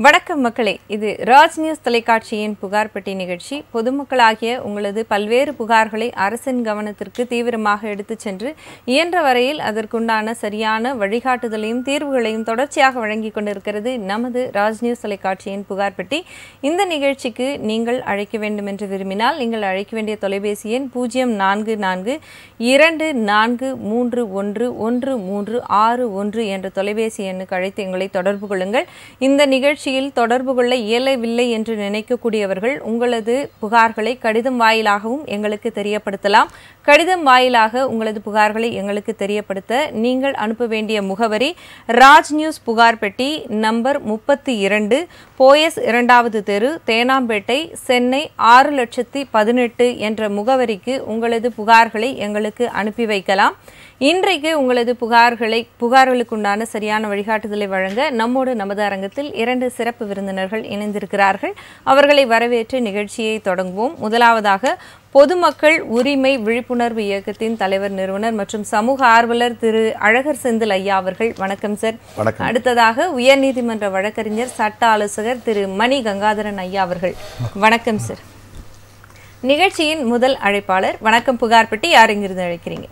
வணக்கம் மக்களே இது ராஜ் நியூஸ் தொலைக்காட்சியின் புகார் பெட்டி நிகழ்ச்சி பொதுமக்களாகிய உங்களது பல்வேறு புகார்களை அரசின் கவனத்திற்கு தீவிரமாக எடுத்துச் சென்று இயன்ற வரையில் அதற்குண்டான சரியான வழிகாட்டுதலையும் தீர்வுகளையும் தொடர்ச்சியாக வழங்கி கொண்டிருக்கிறது நமது ராஜ் நியூஸ் தொலைக்காட்சியின் புகார் பெட்டி இந்த நிகழ்ச்சிக்கு நீங்கள் அழைக்க வேண்டும் என்று விரும்பினால் நீங்கள் அழைக்க வேண்டிய தொலைபேசி எண் பூஜ்ஜியம் நான்கு நான்கு இரண்டு நான்கு மூன்று ஒன்று ஒன்று மூன்று ஆறு ஒன்று என்ற தொலைபேசி எண்ணுக்கு அழைத்து எங்களை தொடர்பு கொள்ளுங்கள் இந்த நிகழ்ச்சியில் தொடர்பு கொள்ள இயலவில்லை என்று நினைக்கக்கூடியவர்கள் உங்களது புகார்களை கடிதம் வாயிலாகவும் எங்களுக்கு தெரியப்படுத்தலாம் கடிதம் வாயிலாக உங்களது புகார்களை எங்களுக்கு தெரியப்படுத்த நீங்கள் அனுப்ப வேண்டிய முகவரி ராஜ் நியூஸ் புகார் பெட்டி நம்பர் முப்பத்தி இரண்டு போயஸ் இரண்டாவது தெரு தேனாம்பேட்டை சென்னை ஆறு லட்சத்தி பதினெட்டு என்ற முகவரிக்கு உங்களது புகார்களை எங்களுக்கு அனுப்பி வைக்கலாம் இன்றைக்கு உங்களது புகார்களை புகார்களுக்குண்டான சரியான வழிகாட்டுதலை வழங்க நம்மோடு நமது அரங்கத்தில் இரண்டு சிறப்பு விருந்தினர்கள் இணைந்திருக்கிறார்கள் அவர்களை வரவேற்று நிகழ்ச்சியை தொடங்குவோம் முதலாவதாக பொதுமக்கள் உரிமை விழிப்புணர்வு இயக்கத்தின் தலைவர் நிறுவனர் மற்றும் சமூக ஆர்வலர் திரு அழகர் செந்தில் ஐயா அவர்கள் வணக்கம் சார் வணக்கம். அடுத்ததாக உயர்நீதிமன்ற வழக்கறிஞர் சட்ட ஆலோசகர் திரு மணி கங்காதரன் ஐயா அவர்கள் வணக்கம் சார் நிகழ்ச்சியின் முதல் அழைப்பாளர் வணக்கம் புகார் பெட்டி யார் இங்கிருந்து அழைக்கிறீங்க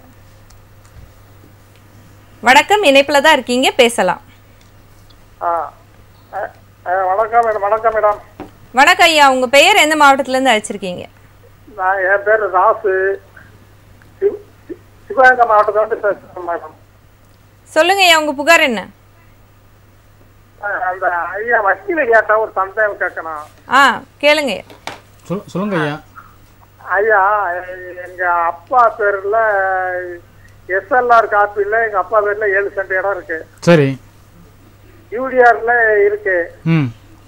வணக்கம் இணைப்புல தான் இருக்கீங்க பேசலாம் ஆ அ, அ, வணக்கம் மேடம் வணக்கம் மேடம் வணக்கம் ஐயா உங்க பெயர் எந்த மாவட்டத்துல இருந்து அழைச்சிருக்கீங்க நான் என் பேர் ராசு சிவ- சி- சிவகங்கை மாவட்டத்தில் பேசுகிறேன் மேடம் சொல்லுங்க ஐயா உங்க புகார் என்ன அ, அந்த ஐயா வக்கீல கேட்ட ஒரு சந்தேகம் கேட்கணும் ஆ கேளுங்க ஐயா. சொல் சொல்லுங்க ஐயா ஐயா எ- எங்க அப்பா பேர்ல எஸ்எல்ஆர் காப்பில எங்க அப்பா பேர்ல ஏழு சென்ட் இடம் இருக்கு சரி யூடிஆர்ல இருக்கு ம்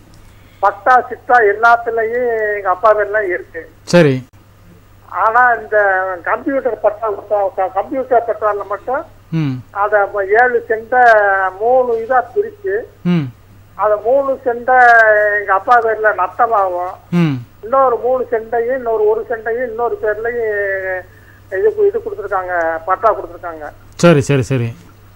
பட்டா சிட்டா எல்லாத்துலயும் எங்க அப்பா பேர்ல இருக்கு சரி ஆனா இந்த கம்ப்யூட்டர் பட்டா கொடுத்தா கம்ப்யூட்டர் பட்டால மட்டும் ம் அத அப்ப ஏழு சென்ட மூணு இதா பிரிச்சு ம் அத மூணு சென்ட எங்க அப்பா பேர்ல நட்டமாகும் ம் இன்னொரு மூணு சென்டையும் இன்னொரு ஒரு சென்டையும் இன்னொரு பேர்லயும் இது இது கொடுத்துருக்காங்க பட்டா கொடுத்துருக்காங்க சரி சரி சரி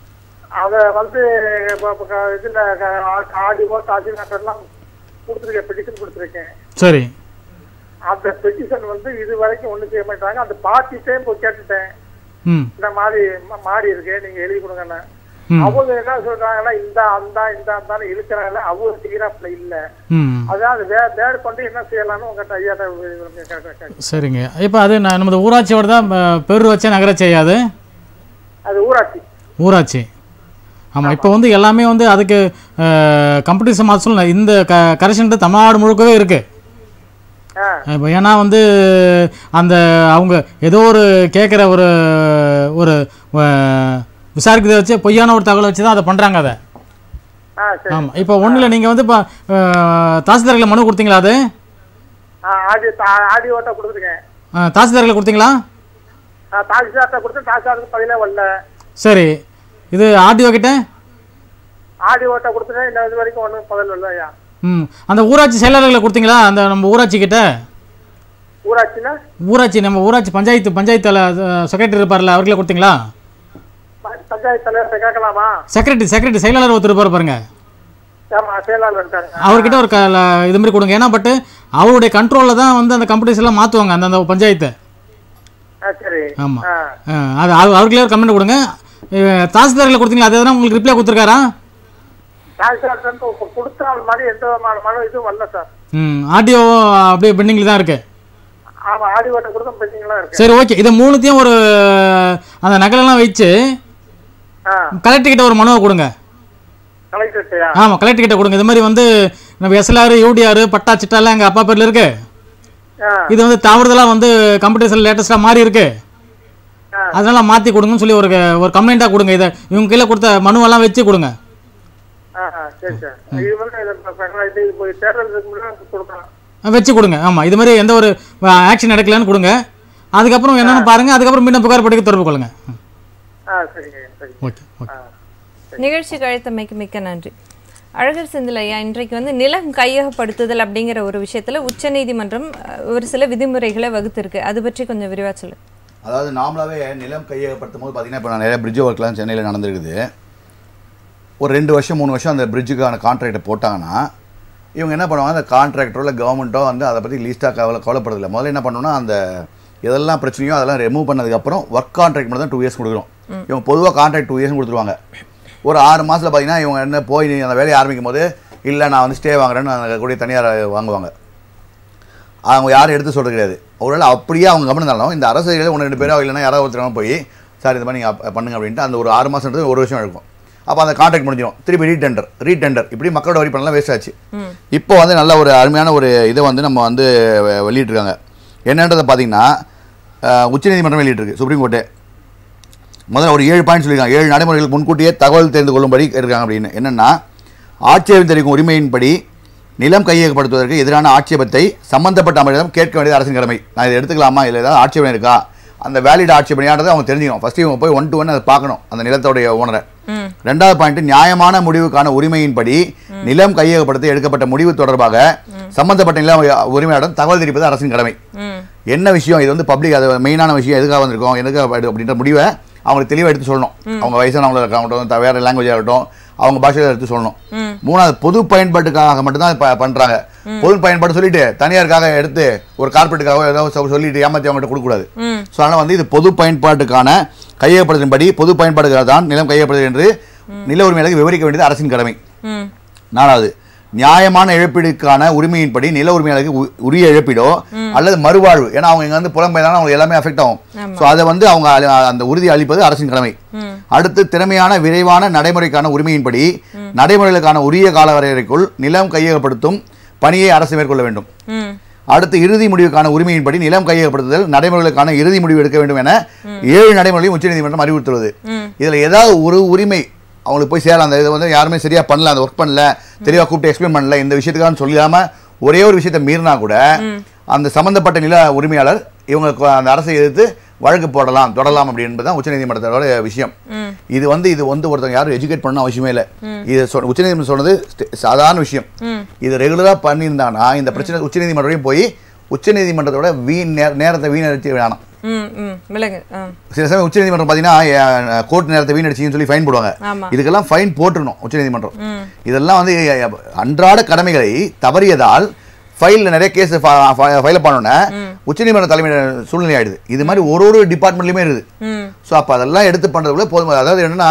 அத வந்து இப்ப- இப்ப க- இதுல ஆடியோ தாசில்தார்லாம் கொடுத்துருக்கேன் பெட்டிஷன் கொடுத்துருக்கேன் சரி அந்த பெட்டிஷன் வந்து இது வரைக்கும் ஒண்ணும் செய்ய மாட்டாங்க அந்த பார்ட்டிட்டே போய் கேட்டுட்டேன் ம் இந்த மாதிரி ம- மாறி இருக்கு நீங்க எழுதி கொடுங்கன்னு ம் அவங்க என்ன சொல்றாங்கன்னா இந்த அந்த இந்த அந்தான்னு இருக்கிறாங்கல்ல அவங்க செய்யறாப்புல இல்ல ம் அதான் அது வே வேறு கொண்டு என்ன செய்யலாம்னு உங்ககிட்ட ஐயா கேட்கறேன் சரிங்க இப்போ அது நான் நமது ஊராட்சியோட தான் ப- பேர் வச்ச நகராட்சி ஐயா அது அது ஊராட்சி ஊராட்சி ஆமாம் இப்போ வந்து எல்லாமே வந்து அதுக்கு கம்படிஷன் மாத சொல்ல இந்த க கரெக்ஷன் தமிழ்நாடு முழுக்கவே இருக்குது ஆ இப்போ ஏன்னா வந்து அந்த அவங்க ஏதோ ஒரு கேட்குற ஒரு ஒரு அஹ், விசாரிக்கிறத வச்சு பொய்யான ஒரு தகவலை வச்சு தான் அதை பண்ணுறாங்க அதை ஆ சரி ஆமாம் இப்போ ஒன்றும் இல்லை நீங்கள் வந்து இப்போ தாசில்தார்களை மனு கொடுத்தீங்களா அது ஆ ஆடி ஆடி ஓட்ட கொடுத்துருக்கேன் அஹ், தாசில்தார்களை கொடுத்தீங்களா தாசில்தார்ட்ட கொடுத்து தாசில்தாருக்கு பதிலே வரல சரி இது ஆர்டிஓ கிட்ட ஆடி ஓட்ட கொடுத்துட்டேன் இன்னும் இது வரைக்கும் ஒன்றும் பதில் வரல ஐயா ம் அந்த ஊராட்சி செயலாளர்களை கொடுத்தீங்களா அந்த நம்ம ஊராட்சி கிட்ட ஊராட்சினா ஊராட்சி நம்ம ஊராட்சி பஞ்சாயத்து பஞ்சாயத்து செக்ரட்டரி இருப்பார்ல அவர்களை கொடுத்தீங்களா ப- பஞ்சாயத்து தலைவர்கிட்ட கேட்கலாமா செக்ரட்டரி செக்ரட்டரி செயலாளர் ஒருத்தர் இருப்பார் பாருங்க ஆமா செயலாளர் இருக்காங்க அவர்கிட்ட ஒரு க ல- இது மாதிரி கொடுங்க ஏன்னா பட்டு அவருடைய கண்ட்ரோலில் தான் வந்து அந்த கம்பெனிஸ் எல்லாம் மாற்றுவாங்க அந்த அந்த பஞ்சாயத்தை ஆ சரி ஆமாம் ஆ அது அவ- அவருக்கே ஒரு கமெண்ட் கொடுங்க அஹ், தாசில்தார்களை கொடுத்தீங்களா அதை உங்களுக்கு ரிப்ளை கொடுத்துருக்காரா தாசில்தார்ட்ட கொடுத்தால் மாதிரி எந்த விதமான மனு இதுவும் வரல சார் ம் ஆடியோ அப்படியே பெண்டிங்கில் தான் இருக்குது ஆமா ஆடி ஓட்ட கொடுத்த பெண்டிங்லாம் இருக்கு சரி ஓகே இதை மூணுத்தையும் ஒரு அந்த நகலெல்லாம் வச்சு ஆ கலெக்டர் கிட்ட ஒரு மனுவை கொடுங்க கலெக்டர்கிட்டயா ஆமாம் கலெக்டர் கிட்ட கொடுங்க இது மாதிரி வந்து நம்ம எஸ்எல்ஆர் யூடிஆர் பட்டா சிட்டாலாம் எங்கள் அப்பா பேரில் இருக்கு ஆ இது வந்து தவறுதலாக வந்து கம்ப்யூட்டர்ஸில் லேட்டஸ்ட்டாக மாறி இருக்கு ஆ. அதனால மாற்றி கொடுங்கன்னு சொல்லி ஒரு ஒரு கம்ப்ளைண்ட்டாக கொடுங்க இதை இவங்க கீழே கொடுத்த மனுவெல்லாம் வச்சு கொடுங்க ஆ ஆ, சரி சார் இது வந்து இது இப்ப இப்ப இது போய் தேர்தலுக்கு முன்னாடி கொடுக்கலாம் அஹ் வச்சு கொடுங்க ஆமாம் இது மாதிரி எந்த ஒரு ஆக்ஷன் எடுக்கலன்னு கொடுங்க அதுக்கப்புறம் என்னென்னு பாருங்கள் அதுக்கப்புறம் மீண்டும் புகார் படிக்க தொடர்பு கொள்ளுங்க ம், ஆ சரிங்க சரி ஓகே ஓகே ஆ நிகழ்ச்சிக்கு அழைத்தமைக்கு மிக்க நன்றி அழகர் செந்தில் ஐயா இன்றைக்கு வந்து நிலம் கையகப்படுத்துதல் அப்படிங்கிற ஒரு விஷயத்துல உச்சநீதிமன்றம் அஹ், ஒரு சில விதிமுறைகளை வகுத்திருக்கு அது பற்றி கொஞ்சம் விரிவா சொல்லு அதாவது நார்மலாகவே நிலம் கையகப்படுத்தும் போது பார்த்தீங்கன்னா இப்போ நிறைய பிரிட்ஜ் ஒர்க்லாம் சென்னையில் நடந்திருக்குது ஒரு ரெண்டு வருஷம் மூணு வருஷம் அந்த பிரிட்ஜுக்கான கான்ட்ராக்டை போட்டாங்கன்னா இவங்க என்ன பண்ணுவாங்க அந்த கான்ட்ராக்டரோ இல்லை கவர்மெண்ட்டோ வந்து அதை பற்றி லீஸ்ட்டாக கவலை கவலைப்படுறதில்ல முதல்ல என்ன பண்ணணும்னா அந்த எதெல்லாம் பிரச்சனையோ அதெல்லாம் ரிமூவ் பண்ணதுக்கப்புறம் ஒர்க் கான்ட்ராக்ட் மட்டும் தான் டூ இயர்ஸ் கொடுக்குறோம் இவங்க பொதுவாக கான்ட்ராக்ட் டூ இயர்ஸ் கொடுத்துருவாங்க ஒரு ஆறு மாதத்தில் பார்த்தீங்கன்னா இவங்க என்ன போய் நீ அந்த வேலையை ஆரம்பிக்கும் போது இல்லை நான் வந்து ஸ்டே வாங்குறேன்னு அந்த கூடிய தனியார் வாங்குவாங்க அவங்க யாரும் எடுத்து சொல்கிறது கிடையாது ஒருவேளை அப்படியே அவங்க கவனிந்தாலும் இந்த அரசியலில் ஒன்று ரெண்டு பேரோ இல்லைன்னா யாராவது ஒருத்தரவங்க போய் சார் இந்த மாதிரி நீங்கள் பண்ணுங்க அப்படின்ட்டு அந்த ஒரு ஆறு மாதம்ன்றது ஒரு வருஷம் இருக்கும் அப்போ அந்த கான்ட்ராக்ட் முடிஞ்சிடும் திருப்பி ரீடெண்டர் ரீடெண்டர் இப்படி மக்களோட வரி பண்ணலாம் வேஸ்ட் ஆச்சு இப்போ வந்து நல்ல ஒரு அருமையான ஒரு இதை வந்து நம்ம வந்து வெ- வெளியிட்டிருக்காங்க என்னன்றதை பார்த்தீங்கன்னா அஹ், உச்சநீதிமன்றம் வெளியிட்டிருக்கு சுப்ரீம் கோர்ட்டு முதல்ல ஒரு ஏழு பாயிண்ட் சொல்லியிருக்காங்க ஏழு நடைமுறைகள் முன்கூட்டியே தகவல் தெரிந்து கொள்ளும்படி இருக்காங்க அப்படின்னு என்னென்னா ஆட்சேபம் தெரிவிக்கும் உரிமையின்படி நிலம் கையகப்படுத்துவதற்கு எதிரான ஆட்சேபத்தை சம்பந்தப்பட்ட அமைச்சரிடம் கேட்க வேண்டியது அரசின் கடமை நான் இதை எடுத்துக்கலாமா இல்லை ஏதாவது ஆட்சேபனை இருக்கா அந்த வேலிட் ஆட்சேபனையானதை அவங்க தெரிஞ்சுக்கணும் ஃபஸ்ட்டு இவங்க போய் ஒன் டு ஒன் அதை பார்க்கணும் அந்த நிலத்தோடைய ஓனரை ரெண்டாவது பாயிண்ட் நியாயமான முடிவுக்கான உரிமையின்படி நிலம் கையகப்படுத்த எடுக்கப்பட்ட முடிவு தொடர்பாக சம்பந்தப்பட்ட நில உரிமையாளரிடம் தகவல் தெரிவிப்பது அரசின் கடமை ம் என்ன விஷயம் இது வந்து பப்ளிக் அது மெயினான விஷயம் எதுக்காக வந்திருக்கோம் எதுக்காக இது அப்படின்ற முடிவை அவங்களுக்கு தெளிவாக எடுத்து சொல்லணும் அவங்க வயசானவங்களா இருக்கட்டும் த- வேற லாங்குவேஜாக இருக்கட்டும் அவங்க பாஷையில் எடுத்து சொல்லணும் மூணாவது பொது பயன்பாட்டுக்காக மட்டும்தான் ப பண்ணுறாங்க பொது பயன்பாடு சொல்லிட்டு தனியாருக்காக எடுத்து ஒரு கார்பரேட்டுக்காக ஏதோ சொ- சொல்லிட்டு ஏமாற்றி அவங்ககிட்ட கொடுக்கக்கூடாது ம் ஸோ அதனால் வந்து இது பொது பயன்பாட்டுக்கான கையகப்படுத்தின்படி பொது பயன்பாடுக்காக தான் நிலம் கையகப்படுது என்று நில உரிமையாளருக்கு விவரிக்க வேண்டியது அரசின் கடமை ம் நாலாவது நியாயமான இழப்பீடுக்கான உரிமையின்படி நில உரிமையாளருக்கு உ- உரிய இழப்பீடோ அல்லது மறுவாழ்வு ஏன்னா அவங்க இங்க வந்து புலம்பெயர்ந்தாலும் அவங்க எல்லாமே அஃபெக்ட் ஆகும் ஸோ அதை வந்து அவங்க அளி- அந்த உறுதி அளிப்பது அரசின் கடமை அடுத்து திறமையான விரைவான நடைமுறைக்கான உரிமையின்படி நடைமுறைகளுக்கான உரிய கால வரையறைக்குள் நிலம் கையகப்படுத்தும் பணியை அரசு மேற்கொள்ள வேண்டும் ம் அடுத்து இறுதி முடிவுக்கான உரிமையின்படி நிலம் கையகப்படுத்துதல் நடைமுறைகளுக்கான இறுதி முடிவு எடுக்க வேண்டும் என ஏழு நடைமுறையும் உச்சநீதிமன்றம் அறிவுறுத்துள்ளது இதுல ஏதாவது ஒரு உரிமை அவங்களுக்கு போய் சேரலாம் அந்த இதை வந்து யாருமே சரியா பண்ணல அந்த ஒர்க் பண்ணல தெளிவா கூப்பிட்டு எக்ஸ்பிளைன் பண்ணல இந்த விஷயத்துக்காக சொல்லாம ஒரே ஒரு விஷயத்தை மீறினா கூட அந்த சம்பந்தப்பட்ட நில உரிமையாளர் இவங்க கொ- அந்த அரசை எதிர்த்து வழக்கு போடலாம் தொடரலாம் அப்படி என்பதுதான் உச்சநீதிமன்றத்தோட விஷயம் இது வந்து இது வந்து ஒருத்தவங்க யாரும் எஜுகேட் பண்ண அவசியமே இல்லை இது சொ- உச்சநீதிமன்றம் சொன்னது ஸ்டே- சாதாரண விஷயம் இது ரெகுலரா பண்ணியிருந்தானா இந்த பிரச்சனை உச்சநீதிமன்றம் வரையும் போய் உச்சநீதிமன்றத்தோட வீண் நேர நேரத்தை வீணடிச்சு வேணாம் ம் ம் விலங்கு ஆ சில சமயம் உச்சநீதிமன்றம் பார்த்தீங்கன்னா கோர்ட் நேரத்தை வீணடிச்சின்னு சொல்லி ஃபைன் போடுவாங்க ஆமா. இதுக்கெல்லாம் ஃபைன் போட்டுருணும் உச்சநீதிமன்றம் இதெல்லாம் வந்து அஹ், அன்றாட கடமைகளை தவறியதால் ஃபைலில் நிறைய கேஸ் ஃபைல் பண்ணோன்னே உச்சநீதிமன்ற தலைமை சூழ்நிலை ஆயிடுது இது மாதிரி ஒரு ஒரு டிபார்ட்மெண்ட்லையுமே இருக்குது ம் ஸோ அப்போ அதெல்லாம் எடுத்து பண்ணுறதுக்குள்ள போதும் அதாவது என்னன்னா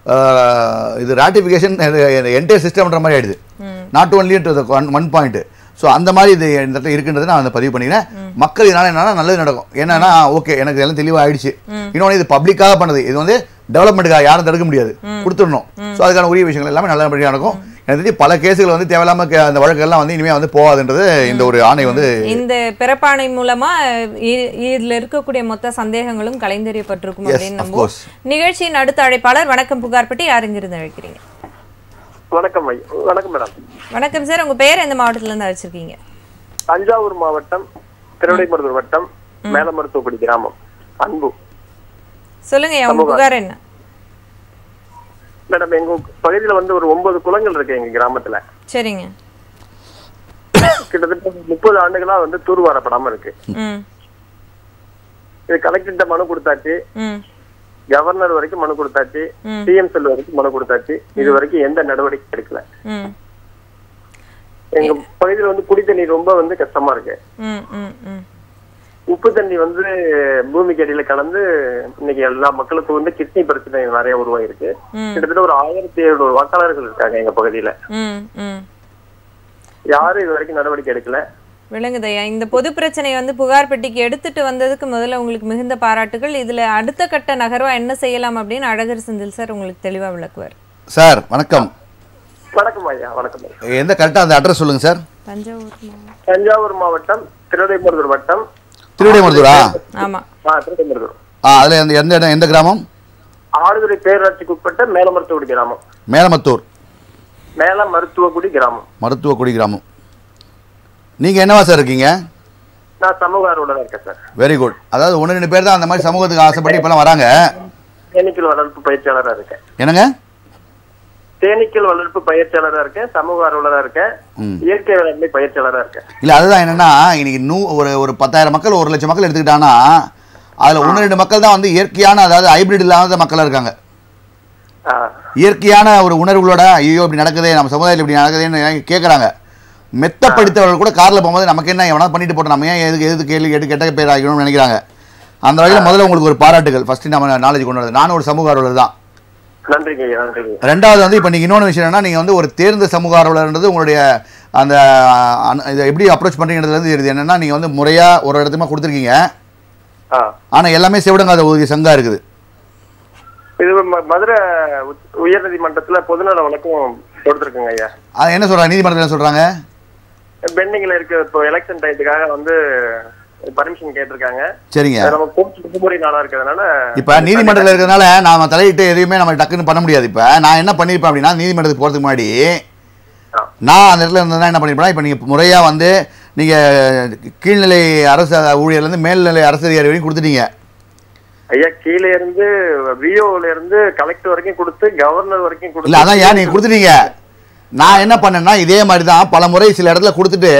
அஹ், இது ராட்டிஃபிகேஷன் என்டையர் சிஸ்டம்ன்ற மாதிரி ஆயிடுது not only one point so அந்த மாதிரி இது இந்த இடத்துல இருக்குன்றதை நான் வந்து பதிவு பண்ணிக்கிறேன் மக்கள் இதனால என்னன்னா நல்லது நடக்கும் என்னன்னா ஓகே எனக்கு இதெல்லாம் தெளிவாக ஆயிடுச்சு இன்னொன்று இது பப்ளிக்காக பண்ணது இது வந்து டெவலப்மெண்ட்டுக்காக யாரும் தடுக்க முடியாது கொடுத்துடணும் ஸோ அதுக்கான உரிய விஷயங்கள் எல்லாமே நல்லபடியாக நடக்கும் எனக்கு தெரிஞ்சு பல கேஸுகள் வந்து தேவையில்லாம கே- அந்த வழக்குகள்லாம் வந்து இனிமேல் வந்து போகாதுன்றது இந்த ஒரு ஆணை வந்து இந்த பிறப்பாணை மூலமா இ- இதுல இருக்கக்கூடிய மொத்த சந்தேகங்களும் கலைந்தெறியப்பட்டிருக்கும் Yes, அப்படின்னு of நம்புவோம் course. நிகழ்ச்சியின் அடுத்த அழைப்பாளர் வணக்கம் புகார்பட்டி யாருங்கிருந்து அழைக்கிறீங்க வணக்கம் ஐயா வணக்கம் மேடம் வணக்கம் சார் உங்க பேர் எந்த மாவட்டத்துல இருந்து அழைச்சிருக்கீங்க தஞ்சாவூர் மாவட்டம் திருவிடைமருதூர் வட்டம் மேலமருத்துவக்குடி கிராமம் அன்பு சொல்லுங்க உங்க சமூக- புகார் என்ன மேடம் எங்க பகுதியில வந்து ஒரு ஒன்பது குளங்கள் இருக்கு எங்க கிராமத்துல சரிங்க கிட்டத்தட்ட முப்பது ஆண்டுகளா வந்து தூர்வாரப்படாம இருக்கு ம் இது கலெக்டர்கிட்ட மனு கொடுத்தாச்சு ம் கவர்னர் வரைக்கும் மனு கொடுத்தாச்சு ம். சிஎம் செல் வரைக்கும் மனு கொடுத்தாச்சு இது வரைக்கும் எந்த நடவடிக்கை எடுக்கல ம் எங்க பகுதியில வந்து குடி தண்ணி ரொம்ப வந்து கஷ்டமா இருக்கு ம் ம் ம் உப்பு தண்ணி வந்து பூமிக்கு அடியில கலந்து இன்னைக்கு எல்லா மக்களுக்கும் வந்து கிட்னி பிரச்சனை நிறைய உருவாயிருக்கு ம். கிட்டத்தட்ட ஒரு ஆயிரத்தி எழுநூறு வாக்காளர்கள் இருக்காங்க எங்க பகுதியில ம் ம் யாரும் இது வரைக்கும் நடவடிக்கை எடுக்கல விளங்குதையா இந்த பொது பிரச்சனையை வந்து புகார் பெட்டிக்கு எடுத்துட்டு வந்ததுக்கு முதல்ல உங்களுக்கு மிகுந்த பாராட்டுகள் இதுல அடுத்த கட்ட நகர்வா என்ன செய்யலாம் அப்படின்னு அழகர் செந்தில் சார் உங்களுக்கு தெளிவா விளக்குவார் சார் வணக்கம் வணக்கம் ஐயா வணக்கம் ஐயா. எந்த கரெக்டாக அந்த அட்ரஸ் சொல்லுங்க சார் தஞ்சாவூர் மாவட்டம். தஞ்சாவூர் மாவட்டம் திருவிடைமருதூர் வட்டம் திருவிடைமருதூரா ஆமா ஆ திருவிடைமருதூர் ஆ அதில் எந்த எந்த இடம் எந்த கிராமம் ஆடுதுறை பேரூராட்சிக்கு உட்பட்ட மேலமருத்துவக்குடி கிராமம் மேலமத்தூர் மேல மருத்துவக்குடி கிராமம் மருத்துவக்குடி கிராமம் நீங்கள் என்னவா சார் இருக்கீங்க நான் சமூக ஆர்வலரா இருக்கேன் சார் வெரி குட் அதாவது ஒன்று ரெண்டு பேர் தான் அந்த மாதிரி சமூகத்துக்கு ஆசைப்பட்டு இப்போலாம் வராங்க தேனீக்கள் வளர்ப்பு பயிற்சியாளரா இருக்கேன் என்னங்க தேனீக்கள் வளர்ப்பு பயிற்சியாளரா இருக்கேன் சமூக ஆர்வலரா இருக்கேன் ம். இயற்கை வேளாண்மை பயிற்சியாளரா இருக்கேன் இல்லை அதுதான் என்னன்னா இன்னைக்கு நூ ஒரு ஒரு பத்தாயிரம் மக்கள் ஒரு லட்சம் மக்கள் எடுத்துக்கிட்டாங்கன்னா அதில் ஒன்று ரெண்டு மக்கள் தான் வந்து இயற்கையான அதாவது ஹைபிரிட் இல்லாத மக்களாக இருக்காங்க ஆ, இயற்கையான ஒரு உணர்வுகளோட ஐயோ இப்படி நடக்குதே நம்ம சமுதாயத்தில் இப்படி நடக்குதுன்னு கேட்குறாங்க மெத்த படித்தவர்கள் கூட கார்ல போகும்போது நமக்கு என்ன எவனா பண்ணிட்டு போட்டோம் நம்ம ஏன் எதுக்கு எதுக்கு கேள்வி கேட்டு கெட்ட பேர் ஆகிக்கணும்னு நினைக்கிறாங்க அந்த வகையில் முதல்ல உங்களுக்கு ஒரு பாராட்டுகள் ஃபர்ஸ்ட் நம்ம நாலேஜ் கொண்டு வரது நானும் ஒரு சமூக ஆர்வலர் தான் நன்றிங்க ஐயா நன்றிங்க ரெண்டாவது வந்து இப்போ நீங்கள் இன்னொன்று விஷயம் என்னன்னா நீங்கள் வந்து ஒரு தேர்ந்த சமூக ஆர்வலர்ன்றது உங்களுடைய அந்த அன- இதை எப்படி அப்ரோச் பண்ணுறீங்கிறதுலேருந்து தெரியுது என்னன்னா நீங்கள் வந்து முறையாக ஒரு இடத்துமா கொடுத்துருக்கீங்க ஆ ஆனால் எல்லாமே சிவடங்காத ஒரு சங்கா இருக்குது இது ம- மதுரை உச்ச- உயர்நீதிமன்றத்துல பொதுநல வழக்கும் கொடுத்துருக்குங்க ஐயா அது என்ன சொல்கிறாங்க நீதிமன்றத்தில் என்ன சொல்கிறாங்க பெண்டிங்ல இருக்கு இப்போ எலெக்ஷன் டயத்துக்காக வந்து பர்மிஷன் கேட்டிருக்காங்க சரிங்க அது நம்ம கோர்ட் விடுமுறை நாளா இருக்கிறதுனால இப்போ நீதிமன்றத்தில் இருக்கிறதுனால நாம தலையிட்டு எதுவுமே நம்ம டக்குன்னு பண்ண முடியாது இப்போ நான் என்ன பண்ணியிருப்பேன் அப்படின்னா நீதிமன்றத்துக்கு போகிறதுக்கு முன்னாடி ஆ. நான் அந்த இடத்துல இருந்ததுனா என்ன பண்ணியிருப்பேன் இப்போ நீங்கள் முறையாக வந்து நீங்கள் கீழ்நிலை அரசு ஊழியர்லேருந்து மேல்நிலை அரசு அதிகாரி வரைக்கும் கொடுத்துட்டீங்க ஐயா கீழே இருந்து விஓல இருந்து கலெக்டர் வரைக்கும் கொடுத்து கவர்னர் வரைக்கும் இல்லை கொடுத்து அதான் ஏன் நீங்கள் கொடுத்துட்டீங்க நான் என்ன பண்ணேன்னா இதே மாதிரி தான் பல முறை சில இடத்துல கொடுத்துட்டு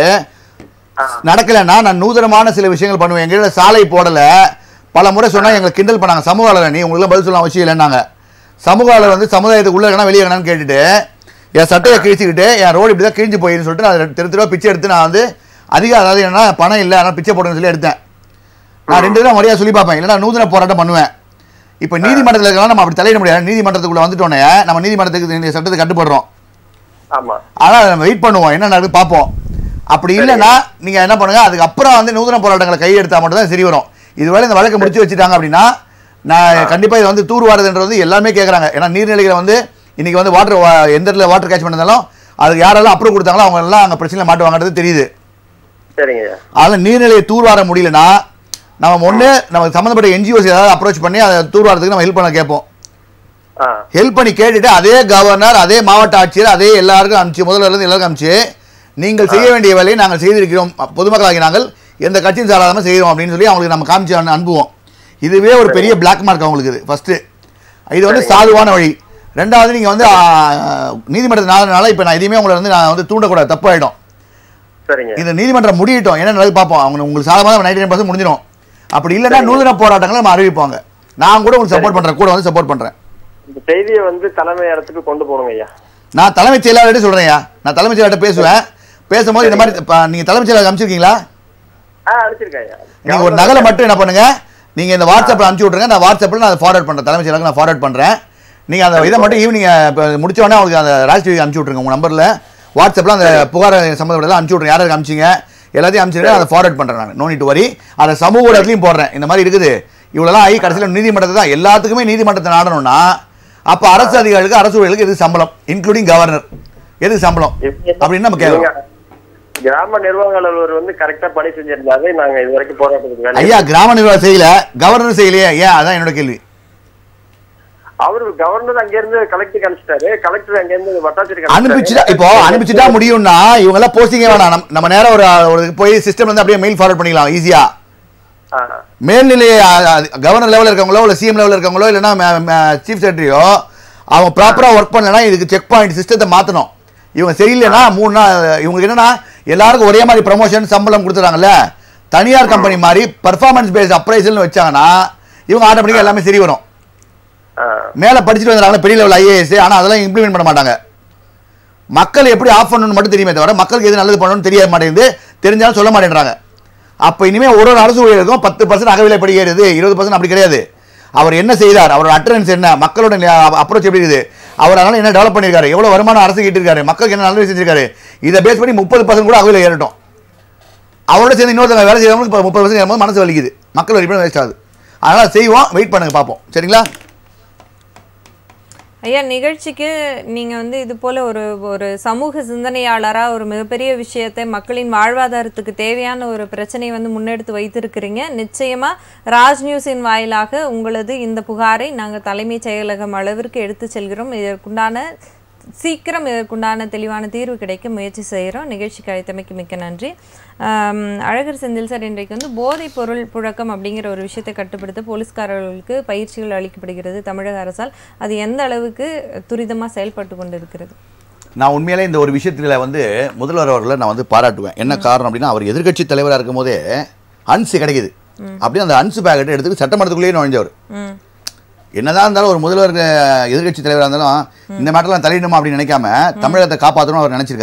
ஆ. நடக்கலைன்னா நான் நூதனமான சில விஷயங்கள் பண்ணுவேன் எங்க இடத்துல சாலை போடலை பல முறை சொன்னால் எங்களை கிண்டல் பண்ணாங்க சமூக ஆளர் நீ உங்களுக்கு பதில் சொல்ல அவசியம் இல்லைன்னாங்க சமூக ஆளர் வந்து சமுதாயத்துக்கு உள்ள இருக்கணும் வெளியே இருக்கணும்னு கேட்டுட்டு என் சட்டையை கிழிச்சிக்கிட்டு என் ரோடு இப்படி தான் கிழிஞ்சு போயின்னு சொல்லிட்டு நான் தெரு தெருவா பிச்சை எடுத்து நான் வந்து அதிக அதாவது என்ன பணம் இல்லை அதனால் பிச்சை போடுன்னு சொல்லி எடுத்தேன் நான் ரெண்டு தடவை முறையாக சொல்லி பார்ப்பேன் இல்லைன்னா நூதன போராட்டம் பண்ணுவேன் இப்போ நீதிமன்றத்தில் இருக்கலாம் நம்ம அப்படி தலையிட முடியாது நீதிமன்றத்துக்குள்ள வந்துட்டோன்னே நம்ம நீதிமன்றத்துக்கு இந்த சட்டத்தை கட்டுப்படுறோம் ஆமா ஆனால் நம்ம வெயிட் பண்ணுவோம் என்ன நடக்குது பார்ப்போம் அப்படி இல்லைன்னா நீங்கள் என்ன பண்ணுங்க அதுக்கப்புறம் வந்து நூதன போராட்டங்களை கையெடுத்தா மட்டும் தான் சரி வரும் இதுவேளை இந்த வழக்கை முடிச்சு வச்சுட்டாங்க அப்படின்னா நான் கண்டிப்பாக இது வந்து தூர்வாருதுன்றது வந்து எல்லாமே கேட்குறாங்க ஏன்னா நீர்நிலைகளை வந்து இன்னைக்கு வந்து வாட்டர் எந்த இடத்துல வாட்டர் கேட்ச் பண்ணதாலும் அதுக்கு யாரெல்லாம் அப்ரூவ் கொடுத்தாங்களோ அவங்க எல்லாம் அங்கே பிரச்சனை மாட்டுவாங்கன்றது தெரியுது சரிங்க ஐயா அதனால் நீர்நிலையை தூர்வார முடியலன்னா நம்ம ஒன்று நமக்கு சம்மந்தப்பட்ட என்ஜிஓஸ் ஏதாவது அப்ரோச் பண்ணி அதை தூர்வாரத்துக்கு நம்ம ஹெல்ப் பண்ண கேட்போம் ஆ ஹெல்ப் பண்ணி கேட்டுட்டு அதே கவர்னர் அதே மாவட்ட ஆட்சியர் அதே எல்லாருக்கும் அனுப்பிச்சு முதல்ல இருந்து எல்லாருக்கும் அனுப்பிச்சு நீங்கள் செய்ய வேண்டிய வேலையை நாங்கள் செய்திருக்கிறோம் பொதுமக்களாகி நாங்கள் எந்த கட்சியும் சாராதாமல் செய்கிறோம் அப்படின்னு சொல்லி அவங்களுக்கு நம்ம காமிச்சு அனு- அனுப்புவோம் இதுவே ஒரு பெரிய பிளாக் மார்க் அவங்களுக்கு இது ஃபர்ஸ்ட் இது வந்து சாதுவான வழி ரெண்டாவது நீங்கள் வந்து ஆ, நீதிமன்றத்து நாளனால இப்போ நான் எதையுமே உங்களை வந்து நான் வந்து தூண்டக்கூடாது தப்பாயிடும் சரிங்க இந்த நீதிமன்றம் முடியட்டும் என்ன நடக்குது பார்ப்போம் அவங்க உங்களுக்கு சாதமாக நைன்டி நைன் பர்சன்ட் முடிஞ்சிடும் அப்படி இல்லைன்னா நூதன போராட்டங்களை நம்ம அறிவிப்பாங்க நான் கூட உங்களுக்கு சப்போர்ட் பண்ணுறேன் கூட வந்து சப்போர்ட் பண்ணுறேன் இந்த செய்தியை வந்து தலைமை இடத்துக்கு கொண்டு போகணுங்க ஐயா நான் தலைமைச் செயலாளர்கிட்ட சொல்றேன்யா நான் தலைமைச் செயலாளர்கிட்ட பேசுவேன் பேசும்போது இந்த மாதிரி இப்ப நீங்க தலைமைச் செயலாளர் அனுப்பிச்சிருக்கீங்களா ஆ அனுப்பிச்சிருக்கேன் ஐயா நீங்க ஒரு நகலை மட்டும் என்ன பண்ணுங்க நீங்க இந்த வாட்ஸ்அப்ல அனுப்பிச்சு விட்ருங்க நான் வாட்ஸ்அப்ல நான் ஃபார்வர்ட் பண்றேன் தலைமைச் செயலாளருக்கு நான் ஃபார்வர்ட் பண்றேன் நீங்க அந்த இதை மட்டும் ஈவினிங் முடிச்ச உடனே அவங்களுக்கு அந்த ராஜ் டிவி அனுப்பிச்சு விட்ருங்க உங்க நம்பர்ல வாட்ஸ்அப்ல அந்த புகார் சம்மந்தப்பட்டதெல்லாம் அனுப்பிச்சு விட்ருங்க யாருக்கு அனுப்பிச்சிங்க எல்லாத்தையும் அனுப்பிச்சிருங்க அதை ஃபார்வர்ட் பண்றேன் நான் நோ நீட் வரி அதை சமூக ஊடகத்துலையும் போடுறேன் இந்த மாதிரி இருக்குது இவ்வளோலாம் ஆகி கடைசியில் நீதிமன்றத்தை தான் எல்லாத்துக்குமே நீதிமன்றத்தை நாடணும்னா அப்போ அரசு அதிகாரிகளுக்கு அரசு ஊழியர்களுக்கு எது சம்பளம் இன்க்ளூடிங் கவர்னர் எது சம்பளம் அப்படின்னு நம்ம கேட்கலாம் இவங்க கிராம நிர்வாக அலுவலர் வந்து கரெக்டா பணி செஞ்சிருந்தாரு நாங்க இது வரைக்கும் போராட்டத்துக்கு வேலை ஐயா கிராம நிர்வாகம் செய்யல கவர்னர் செய்யலையே ஏன் அதான் என்னோட கேள்வி அவரு கவர்னர் அங்க இருந்து கலெக்டருக்கு அனுப்பிச்சிட்டாரு கலெக்டர் அங்க இருந்து வட்டாட்சியருக்கு அனுப்பிச்சுட்டா இப்போ அனுப்பிச்சுட்டா முடியும்னா இவங்க எல்லாம் போஸ்டிங்கே வேணாம் நம்ம- நம்ம நேரம் ஒரு ஒரு போய் சிஸ்டம் வந்து அப்படியே மெயில் ஃபார்வர்ட் பண்ணிக்கலாம் ஈஸியா ஆ, மேல்நிலை கவர்னர் லெவலில் இருக்கவங்களோ இல்லை சிஎம் லெவலில் இருக்கவங்களோ இல்லைன்னா சீஃப் செக்ரட்டரியோ அவங்க ப்ராப்பராக ஒர்க் பண்ணலன்னா இதுக்கு செக் பாயிண்ட் சிஸ்டத்தை மாற்றணும் இவங்க சரியில்லைன்னா மூணு நாள் இவங்களுக்கு என்னன்னா எல்லாருக்கும் ஒரே மாதிரி ப்ரமோஷன் சம்பளம் கொடுத்துறாங்கல்ல தனியார் கம்பெனி மாதிரி பர்ஃபார்மன்ஸ் பேஸ்ட் அப்ரைசல்னு வச்சாங்கன்னா இவங்க ஆட்டோமேட்டிக்காக எல்லாமே சரி வரும் ஆ, மேலே படிச்சுட்டு வந்துடுறாங்க பெரிய லெவல் ஐஏஎஸ் ஆனால் அதெல்லாம் இம்ப்ளிமெண்ட் பண்ண மாட்டாங்க மக்கள் எப்படி ஆஃப் பண்ணணும்னு மட்டும் தெரியுமே தவிர மக்களுக்கு எது நல்லது பண்ணணும்னு தெரிய மாட்டேங்குது தெரிஞ்சாலும் சொல்ல மாட்டேன்றாங்க அப்போ இனிமேல் ஒரு ஒரு அரசு ஊழியருக்கும் பத்து பர்சன்ட் அகவிலை படிக்கிறது இருபது பர்சன்ட் அப்படி கிடையாது அவர் என்ன செய்தார் அவரோட அட்டரன்ஸ் என்ன மக்களோட அப்ரோச் எப்படி இருக்குது அவர் அதனால என்ன டெவலப் பண்ணியிருக்காரு எவ்வளோ வருமானம் அரசு கிட்டிருக்காரு மக்களுக்கு என்ன நல்லது செஞ்சிருக்காரு இதை பேஸ் பண்ணி முப்பது பர்சன்ட் கூட அகவிலை ஏறட்டும் அவரோட சேர்ந்து இன்னொருத்தவங்க வேலை செய்யறவங்களுக்கு இப்போ முப்பது பர்சன்ட் ஏறும்போது மனசு வலிக்குது மக்கள் வரி வேஸ்ட் ஆகுது அதனால் செய்வோம் வெயிட் பண்ணுங்க பார்ப்போம் சரிங்களா ஐயா நிகழ்ச்சிக்கு நீங்கள் வந்து இது போல் ஒரு ஒரு சமூக சிந்தனையாளராக ஒரு மிகப்பெரிய விஷயத்தை மக்களின் வாழ்வாதாரத்துக்கு தேவையான ஒரு பிரச்சனையை வந்து முன்னெடுத்து வைத்திருக்கிறீங்க நிச்சயமாக ராஜ் நியூஸின் வாயிலாக உங்களது இந்த புகாரை நாங்கள் தலைமைச் செயலகம் அளவிற்கு எடுத்து செல்கிறோம் இதற்குண்டான சீக்கிரம் இதற்குண்டான தெளிவான தீர்வு கிடைக்க முயற்சி செய்கிறோம் நிகழ்ச்சிக்கு அழைத்தமைக்கு மிக்க நன்றி ஆம், அழகர் செந்தில் சார் இன்றைக்கு வந்து போதைப் பொருள் புழக்கம் அப்படிங்கிற ஒரு விஷயத்தை கட்டுப்படுத்த போலீஸ்காரர்களுக்கு பயிற்சிகள் அளிக்கப்படுகிறது தமிழக அரசால் அது எந்த அளவுக்கு துரிதமாக செயல்பட்டு கொண்டு இருக்கிறது நான் உண்மையிலே இந்த ஒரு விஷயத்தில் வந்து முதல்வர் அவர்களை நான் வந்து பாராட்டுவேன் என்ன காரணம் அப்படின்னா அவர் எதிர்க்கட்சி தலைவராக இருக்கும் போதே அன்சு கிடைக்குது அப்படியே அந்த அன்சு பேக்கெட்டை எடுத்து சட்டமன்றத்துக்குள்ளேயே நுழைஞ்சவர் ம் என்னதான் இருந்தாலும் ஒரு முதல்வர் எதிர்க்கட்சி தலைவராக இருந்தாலும் இந்த மேட்டர்லாம் தலையிடணுமா அப்படின்னு நினைக்காம தமிழகத்தை காப்பாற்றணும் அவர் நினைச்சிருக்காரு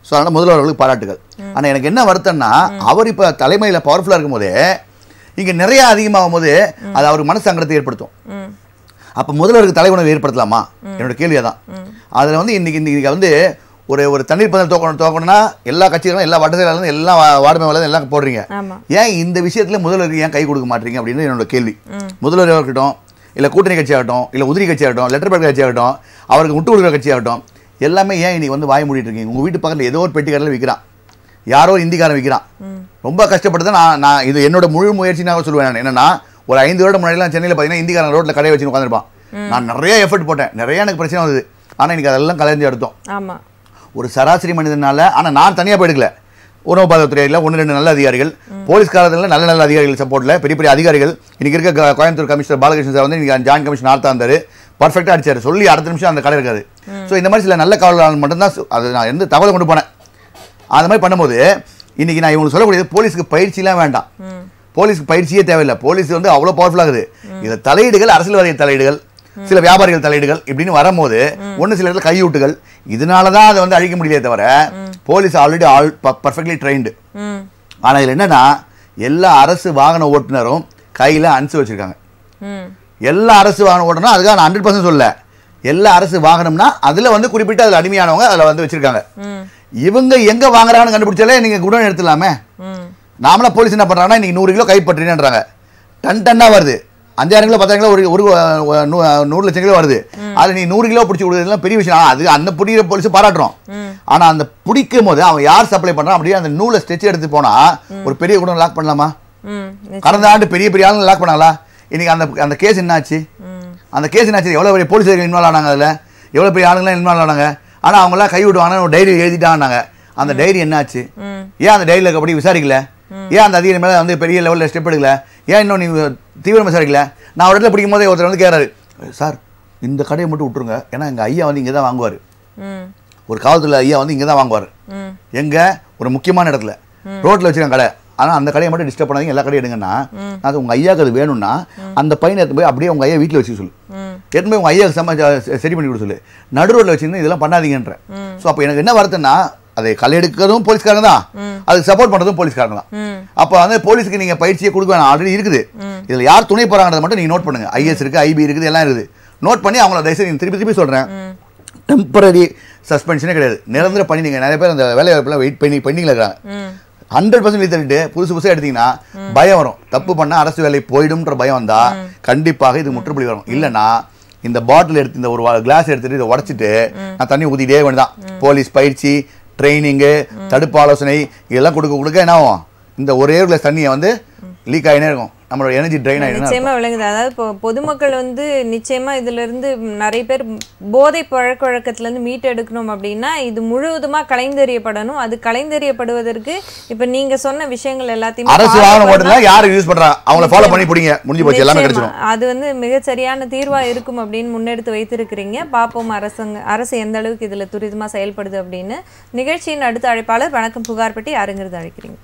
ஸோ அதனால் முதல்வர்களுக்கு பாராட்டுகள் ஆனால் எனக்கு என்ன வருத்தம்னா அவர் இப்போ தலைமையில் பவர்ஃபுல்லாக இருக்கும்போதே இங்கே நிறைய அதிகமாகும் போது அது அவருக்கு மன சங்கடத்தை ஏற்படுத்தும் ம் அப்போ முதல்வருக்கு தலைவணம் ஏற்படுத்தலாமா என்னோட கேள்வி அதான் அதில் வந்து இன்னைக்கு இன்னைக்கு வந்து ஒரு ஒரு தண்ணீர் பந்தல் தோக்கணும் தோக்கணும்னா எல்லா கட்சிகளும் எல்லா வட்ட செயலாளரும் எல்லா வா- வார்டு மேலே எல்லாம் போடுறீங்க ஆமா ஏன் இந்த விஷயத்தில் முதல்வருக்கு ஏன் கை கொடுக்க மாட்டீங்க அப்படின்னு என்னோட கேள்வி முதல்வர் இருக்கட்டும் இல்லை கூட்டணி கட்சியாகட்டும் இல்லை உதிரி கட்சியாகட்டும் லெட்டர் பேட் கட்சியாகட்டும் அவருக்கு முட்டு கொடுக்குற கட்சியாகட்டும் எல்லாமே ஏன் இன்னைக்கு வந்து வாய் மூடிட்டு இருக்கீங்க உங்கள் வீட்டு பக்கத்தில் ஏதோ ஒரு பெட்டி கடையில் விற்கிறான் யாரோ ஒரு இந்திக்காரன் விற்கிறான் ரொம்ப கஷ்டப்பட்டு தான் நான் நான் இது என்னோட முழு முயற்சி நான் சொல்லுவேன் நான் என்னன்னா ஒரு ஐந்து வருடம் முன்னாடிலாம் சென்னையில் பார்த்தீங்கன்னா இந்திக்காரன் ரோட்டில் கடையை வச்சு உட்காந்துருப்பான் நான் நிறைய எஃபர்ட் போட்டேன் நிறைய எனக்கு பிரச்சனை வந்தது ஆனால் இன்னைக்கு அதெல்லாம் கலைஞ்சு எடுத்தோம் ஆமா ஒரு சராசரி மனிதனால ஆனால் நான் தனியாக போயிடுக்கல உணவு பாதுகாப்புத்துறையில் ஒன்று ரெண்டு நல்ல அதிகாரிகள் போலீஸ் காலத்தில் நல்ல நல்ல அதிகாரிகள் சப்போர்ட்டில் பெரிய பெரிய அதிகாரிகள் இன்னைக்கு இருக்க க- கோயம்புத்தூர் கமிஷனர் பாலகிருஷ்ணன் சார் வந்து இன்னைக்கு ஜாயின்ட் கமிஷன் ஆர்த்தா இருந்தார் பர்ஃபெக்டாக அடிச்சார் சொல்லி அடுத்த நிமிஷம் அந்த கடை இருக்காது ஸோ இந்த மாதிரி சில நல்ல காவலாளர்கள் மட்டும்தான் சு- அது நான் எந்த தகவலை கொண்டு போனேன் அந்த மாதிரி பண்ணும்போது இன்னைக்கு நான் இவங்களுக்கு சொல்லக்கூடியது போலீஸ்க்கு பயிற்சிலாம் வேண்டாம் போலீஸ்க்கு பயிற்சியே தேவையில்லை போலீஸ் வந்து அவ்வளோ பவர்ஃபுல்லாகுது இது தலையீடுகள் அரசியல்வாதிகள் தலையீடுகள் சில வியாபாரிகள் தலையீடுகள் இப்படின்னு வரும்போது ஒன்று சில இடத்துல கையூட்டுகள் இதனால தான் அதை வந்து அழிக்க முடியலையே தவிர police already all perfectly trained ம் ஆனால் இதில் என்னன்னா எல்லா அரசு வாகன ஓட்டுநரும் கையில் அனுசு வச்சிருக்காங்க ம் எல்லா அரசு வாகன ஓட்டுநரும் அதுக்காக நான் ஹண்ட்ரட் பர்சன்ட் சொல்ல எல்லா அரசு வாகனம்னா அதில் வந்து குறிப்பிட்ட அதில் அடிமையானவங்க அதில் வந்து வச்சிருக்காங்க ம் இவங்க எங்க வாங்குறாங்கன்னு கண்டுபிடிச்சாலே நீங்க குடோன் எடுத்துலாமே ம் நாமளா போலீஸ் என்ன பண்றாங்கன்னா இன்னைக்கு நூறு கிலோ கைப்பற்றினன்றாங்க டன் டன்னா வருது அஞ்சாயிரம் கிலோ பத்தாயிரம் கிலோ ஒரு ஒரு அஹ், நூ- அஹ், நூறு லட்சம் கிலோ வருது அது நீ நூறு கிலோ பிடிச்சி கொடுக்குறதுலாம் பெரிய விஷயம் ஆனா, அது அந்த பிடிக்கிற போலீஸ் பாராட்டுறோம் ஆனா அந்த பிடிக்கும் போது அவன் யார் சப்ளை பண்றான் அப்படியே அந்த நூலை ஸ்டெச் எடுத்து போனா ஒரு பெரிய குடம் லாக் பண்ணலாமா ம் நிச்சயம். கடந்த ஆண்டு பெரிய பெரிய ஆளுங்க லாக் பண்ணாங்களா இன்னைக்கு அந்த அந்த கேஸ் என்னாச்சு ம் அந்த கேஸ் என்னாச்சு எவ்வளோ பெரிய போலீஸ் இன்வால்வ் ஆனாங்க அதில் எவ்வளோ பெரிய ஆளுங்களாம் இன்வால்வ் ஆனாங்க ஆனால் அவங்களாம் கை விடுவாங்க ஒரு டைரி எழுதிட்டாங்கன்னாங்க அந்த டைரி என்னாச்சு ம் ஏன் அந்த டைரியில் அப்படி விசாரிக்கல ஏன் அந்த அதிகாரி மேலே வந்து பெரிய லெவலில் ஸ்டெப் எடுக்கல ஏன் இன்னும் நீங்கள் தீவிரம் விசாரிக்கல நான் ஒரு இடத்துல பிடிக்கும் போதே ஒருத்தர் வந்து கேட்குறாரு சார் இந்த கடையை மட்டும் விட்டுருங்க ஏன்னா எங்கள் ஐயா வந்து இங்கே தான் வாங்குவார் ம் ஒரு காவல்துறை ஐயா வந்து இங்கே தான் வாங்குவார் ம் எங்கே ஒரு முக்கியமான இடத்துல ரோட்டில் வச்சிருக்காங்க கடை ஆனால் அந்த கடையை மட்டும் டிஸ்டர்ப் பண்ணாதீங்க எல்லா கடையும் எடுங்கன்னா அது உங்கள் ஐயாவுக்கு அது வேணும்னா அந்த பையனை எடுத்து போய் அப்படியே உங்கள் ஐயா வீட்டில் வச்சு சொல்லு ம் எடுத்து போய் உங்கள் ஐயாவுக்கு சம சரி பண்ணி கொடுக்க சொல்லு நடு ரோட்டில் வச்சிருந்து இதெல்லாம் பண்ணாதீங்கன்ற ஸோ அப்போ எனக்கு என்ன வருத்தம்னா அதை களை எடுக்கிறதும் போலீஸ்காரங்க தான் அதுக்கு சப்போர்ட் பண்ணுறதும் போலீஸ்காரங்க தான் ம் அப்போ வந்து போலீஸுக்கு நீங்கள் பயிற்சியை கொடுக்க வேணாம் ஆல்ரெடி இருக்குது இதில் யார் துணை போகிறாங்கிறத மட்டும் நீங்கள் நோட் பண்ணுங்க ஐஎஸ் இருக்குது ஐபி இருக்குது எல்லாம் இருக்குது நோட் பண்ணி அவங்கள தயவுசெய்து திருப்பி திருப்பி சொல்கிறேன் டெம்பரரி சஸ்பென்ஷனே கிடையாது நிரந்தர பண்ணி நீங்கள் நிறைய பேர் அந்த வேலை வாய்ப்பெல்லாம் வெயிட் பண்ணி பெண்டிங்கில் இருக்காங்க ம் ஹண்ட்ரட் பர்சன்ட் தள்ளிட்டு புதுசு புதுசாக எடுத்தீங்கன்னா பயம் வரும் தப்பு பண்ணால் அரசு வேலை போயிடும்ன்ற பயம் வந்தா கண்டிப்பாக இது முற்றுப்புள்ளி வரும் இல்லைன்னா இந்த பாட்டில் எடுத்து இந்த ஒரு கிளாஸ் எடுத்துட்டு இதை உடச்சிட்டு நான் தண்ணி ஊற்றிட்டே வேண்டியதான் போலீஸ் பயிற்சி ட்ரைனிங்கு தடுப்பு ஆலோசனை இதெல்லாம் கொடுக்க கொடுக்க என்ன ஆகும் இந்த ஒரே ஒரு கிளாஸ் தண்ணியை வந்து லீக் ஆகினே இருக்கும் நம்மளோட எனர்ஜி ட்ரைன் ஆகிடுனா நிச்சயமா விளங்குது அதாவது இப்போ பொதுமக்கள் வந்து நிச்சயமா இதுல இருந்து நிறைய பேர் போதை பழக்க வழக்கத்துல இருந்து மீட்டு எடுக்கணும் அப்படின்னா இது முழுவதுமா கலைந்தெறியப்படணும் அது கலைந்தெறியப்படுவதற்கு இப்ப நீங்க சொன்ன விஷயங்கள் எல்லாத்தையுமே அரசு follow வாகனம் பண்ணா- ஓட்டுறதுல யார் யூஸ் பண்றாங்க அவங்கள ஃபாலோ பண்ணி பிடிங்க முடிஞ்சு போச்சு எல்லாமே நிச்சயமா. கிடைச்சிடும் அது வந்து மிகச் சரியான தீர்வா இருக்கும் அப்படின்னு முன்னெடுத்து வைத்திருக்கிறீங்க பாப்போம் அரசாங்க அரசு எந்த அளவுக்கு இதுல துரிதமா செயல்படுது அப்படின்னு நிகழ்ச்சியின் அடுத்த அழைப்பாளர் வணக்கம் புகார் பெட்டி யாருங்கிறது அழைக்கிறீங்க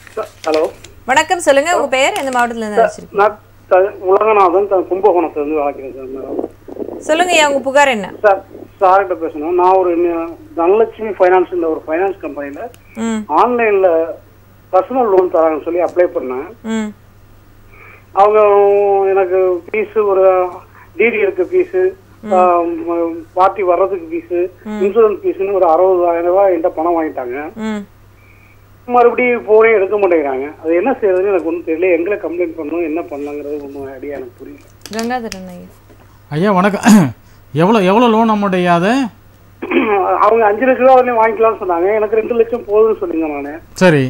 ஹலோ வணக்கம் சொல்லுங்க உங்க பெயர் எந்த மாவட்டத்துல இருந்து அழைச்சிருக்கீங்க நான் த- உலகநாதன் த- கும்பகோணத்துலேருந்து வளர்க்குறேன் சார் மேடம் சொல்லுங்க ஐயா, உங்க புகார் என்ன சார் சார்கிட்ட பேசணும் நான் ஒரு ந- தனலட்சுமி ஃபைனான்ஸ்ன்ற ஒரு ஃபைனான்ஸ் கம்பெனியில் ம் ஆன்லைனில் பர்சனல் லோன் தராங்கன்னு சொல்லி அப்ளை பண்ணேன் ம் அவங்க எனக்கு ஃபீஸு ஒரு டிடி எடுக்க ஃபீஸு பார்ட்டி வர்றதுக்கு ஃபீஸு இன்சூரன்ஸ் ஃபீஸுன்னு ஒரு அறுபதாயிரம் ரூபாய் என்கிட்ட பணம் வாங்கிட்டாங்க ம் மறுபடியும் ஃபோனே எடுக்க மாட்டேங்கிறாங்க அது என்ன செய்யறதுன்னு எனக்கு ஒன்றும் தெரியல எங்களை கம்ப்ளைண்ட் பண்ணணும் என்ன பண்ணலாங்கிறது ஒன்றும் ஐடியா எனக்கு புரியல கங்காதரன் ஐயா ஐயா வணக்கம் எவ்வளோ எவ்வளோ லோன் நம்முடைய அது அவங்க அஞ்சு லட்ச ரூபா வரையும் வாங்கிக்கலாம்னு சொன்னாங்க எனக்கு ரெண்டு லட்சம் போதும்னு சொல்லுங்க நானு சரி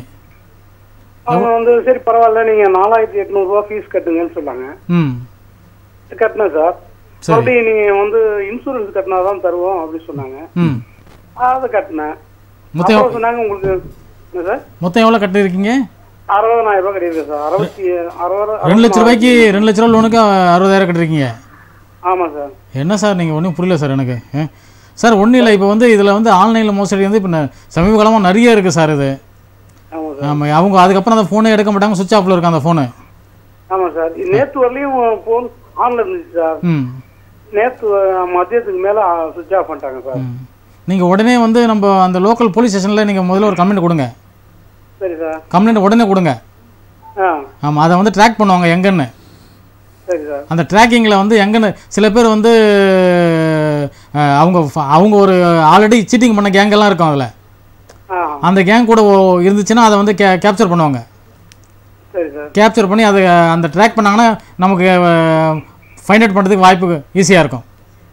அவங்க வந்து சரி பரவாயில்ல நீங்க நாலாயிரத்தி எட்நூறுபா ஃபீஸ் கட்டுங்கன்னு சொன்னாங்க ம் கட்டினேன் சார் சரி. மறுபடியும் நீங்க வந்து இன்சூரன்ஸ் கட்டினா தான் தருவோம் அப்படின்னு சொன்னாங்க ம் அதை கட்டினேன் மொத்தம் அப்புறம் சொன்னாங்க உங்களுக்கு என்ன சார் மொத்தம் எவ்வளோ கட்டியிருக்கீங்க அறுபதாயிரம் ரூபாய் கட்டியிருக்கேன் சார் அறுபத்தி அறுபது ரெண்டு லட்ச ரூபாய்க்கு ரெண்டு லட்ச ரூபா லோனுக்கு அறுபதாயிரம் கட்டிருக்கீங்க ஆமா சார் என்ன சார் நீங்கள் ஒன்றும் புரியல சார் எனக்கு ஆ? சார் ஒன்றும் இல்லை இப்போ வந்து இதில் வந்து ஆன்லைனில் மோசடி வந்து இப்போ ந- சமீப காலமாக நிறைய இருக்குது சார் இது ஆமா சார் ஆமாம் அவங்க அதுக்கப்புறம் அந்த ஃபோனே எடுக்க மாட்டாங்க சுவிட்ச் ஆஃபில் இருக்கும் அந்த ஃபோனு ஆமா சார் நேத்து வரலையும் போன் ஆன்ல இருந்துச்சு சார் ம் நேத்து அஹ், மதியத்துக்கு மேல சுவிட்ச் ஆஃப் பண்ணிட்டாங்க சார் ம் நீங்கள் உடனே வந்து நம்ம அந்த லோக்கல் போலீஸ் ஸ்டேஷனில் நீங்கள் முதல்ல ஒரு கம்ப்ளைண்ட் கொடுங்க சரி சார் கம்ப்ளைண்ட் உடனே கொடுங்க ஆ ஆமாம் அதை வந்து ட்ராக் பண்ணுவாங்க எங்கன்னு சரி சார் அந்த ட்ராக்கிங்கில் வந்து எங்கன்னு சில பேர் வந்து அஹ், அவங்க ஃப- அவங்க ஒரு ஆல்ரெடி சீட்டிங் பண்ண கேங்கெல்லாம் இருக்கும் அதில் ஆ அந்த கேங் கூட ஓ- இருந்துச்சுன்னா அதை வந்து கே கேப்சர் பண்ணுவாங்க சரி சார் கேப்சர் பண்ணி அதை அந்த ட்ராக் பண்ணாங்கன்னா நமக்கு ஃபைண்ட் அவுட் பண்ணுறதுக்கு வாய்ப்பு ஈஸியாக இருக்கும்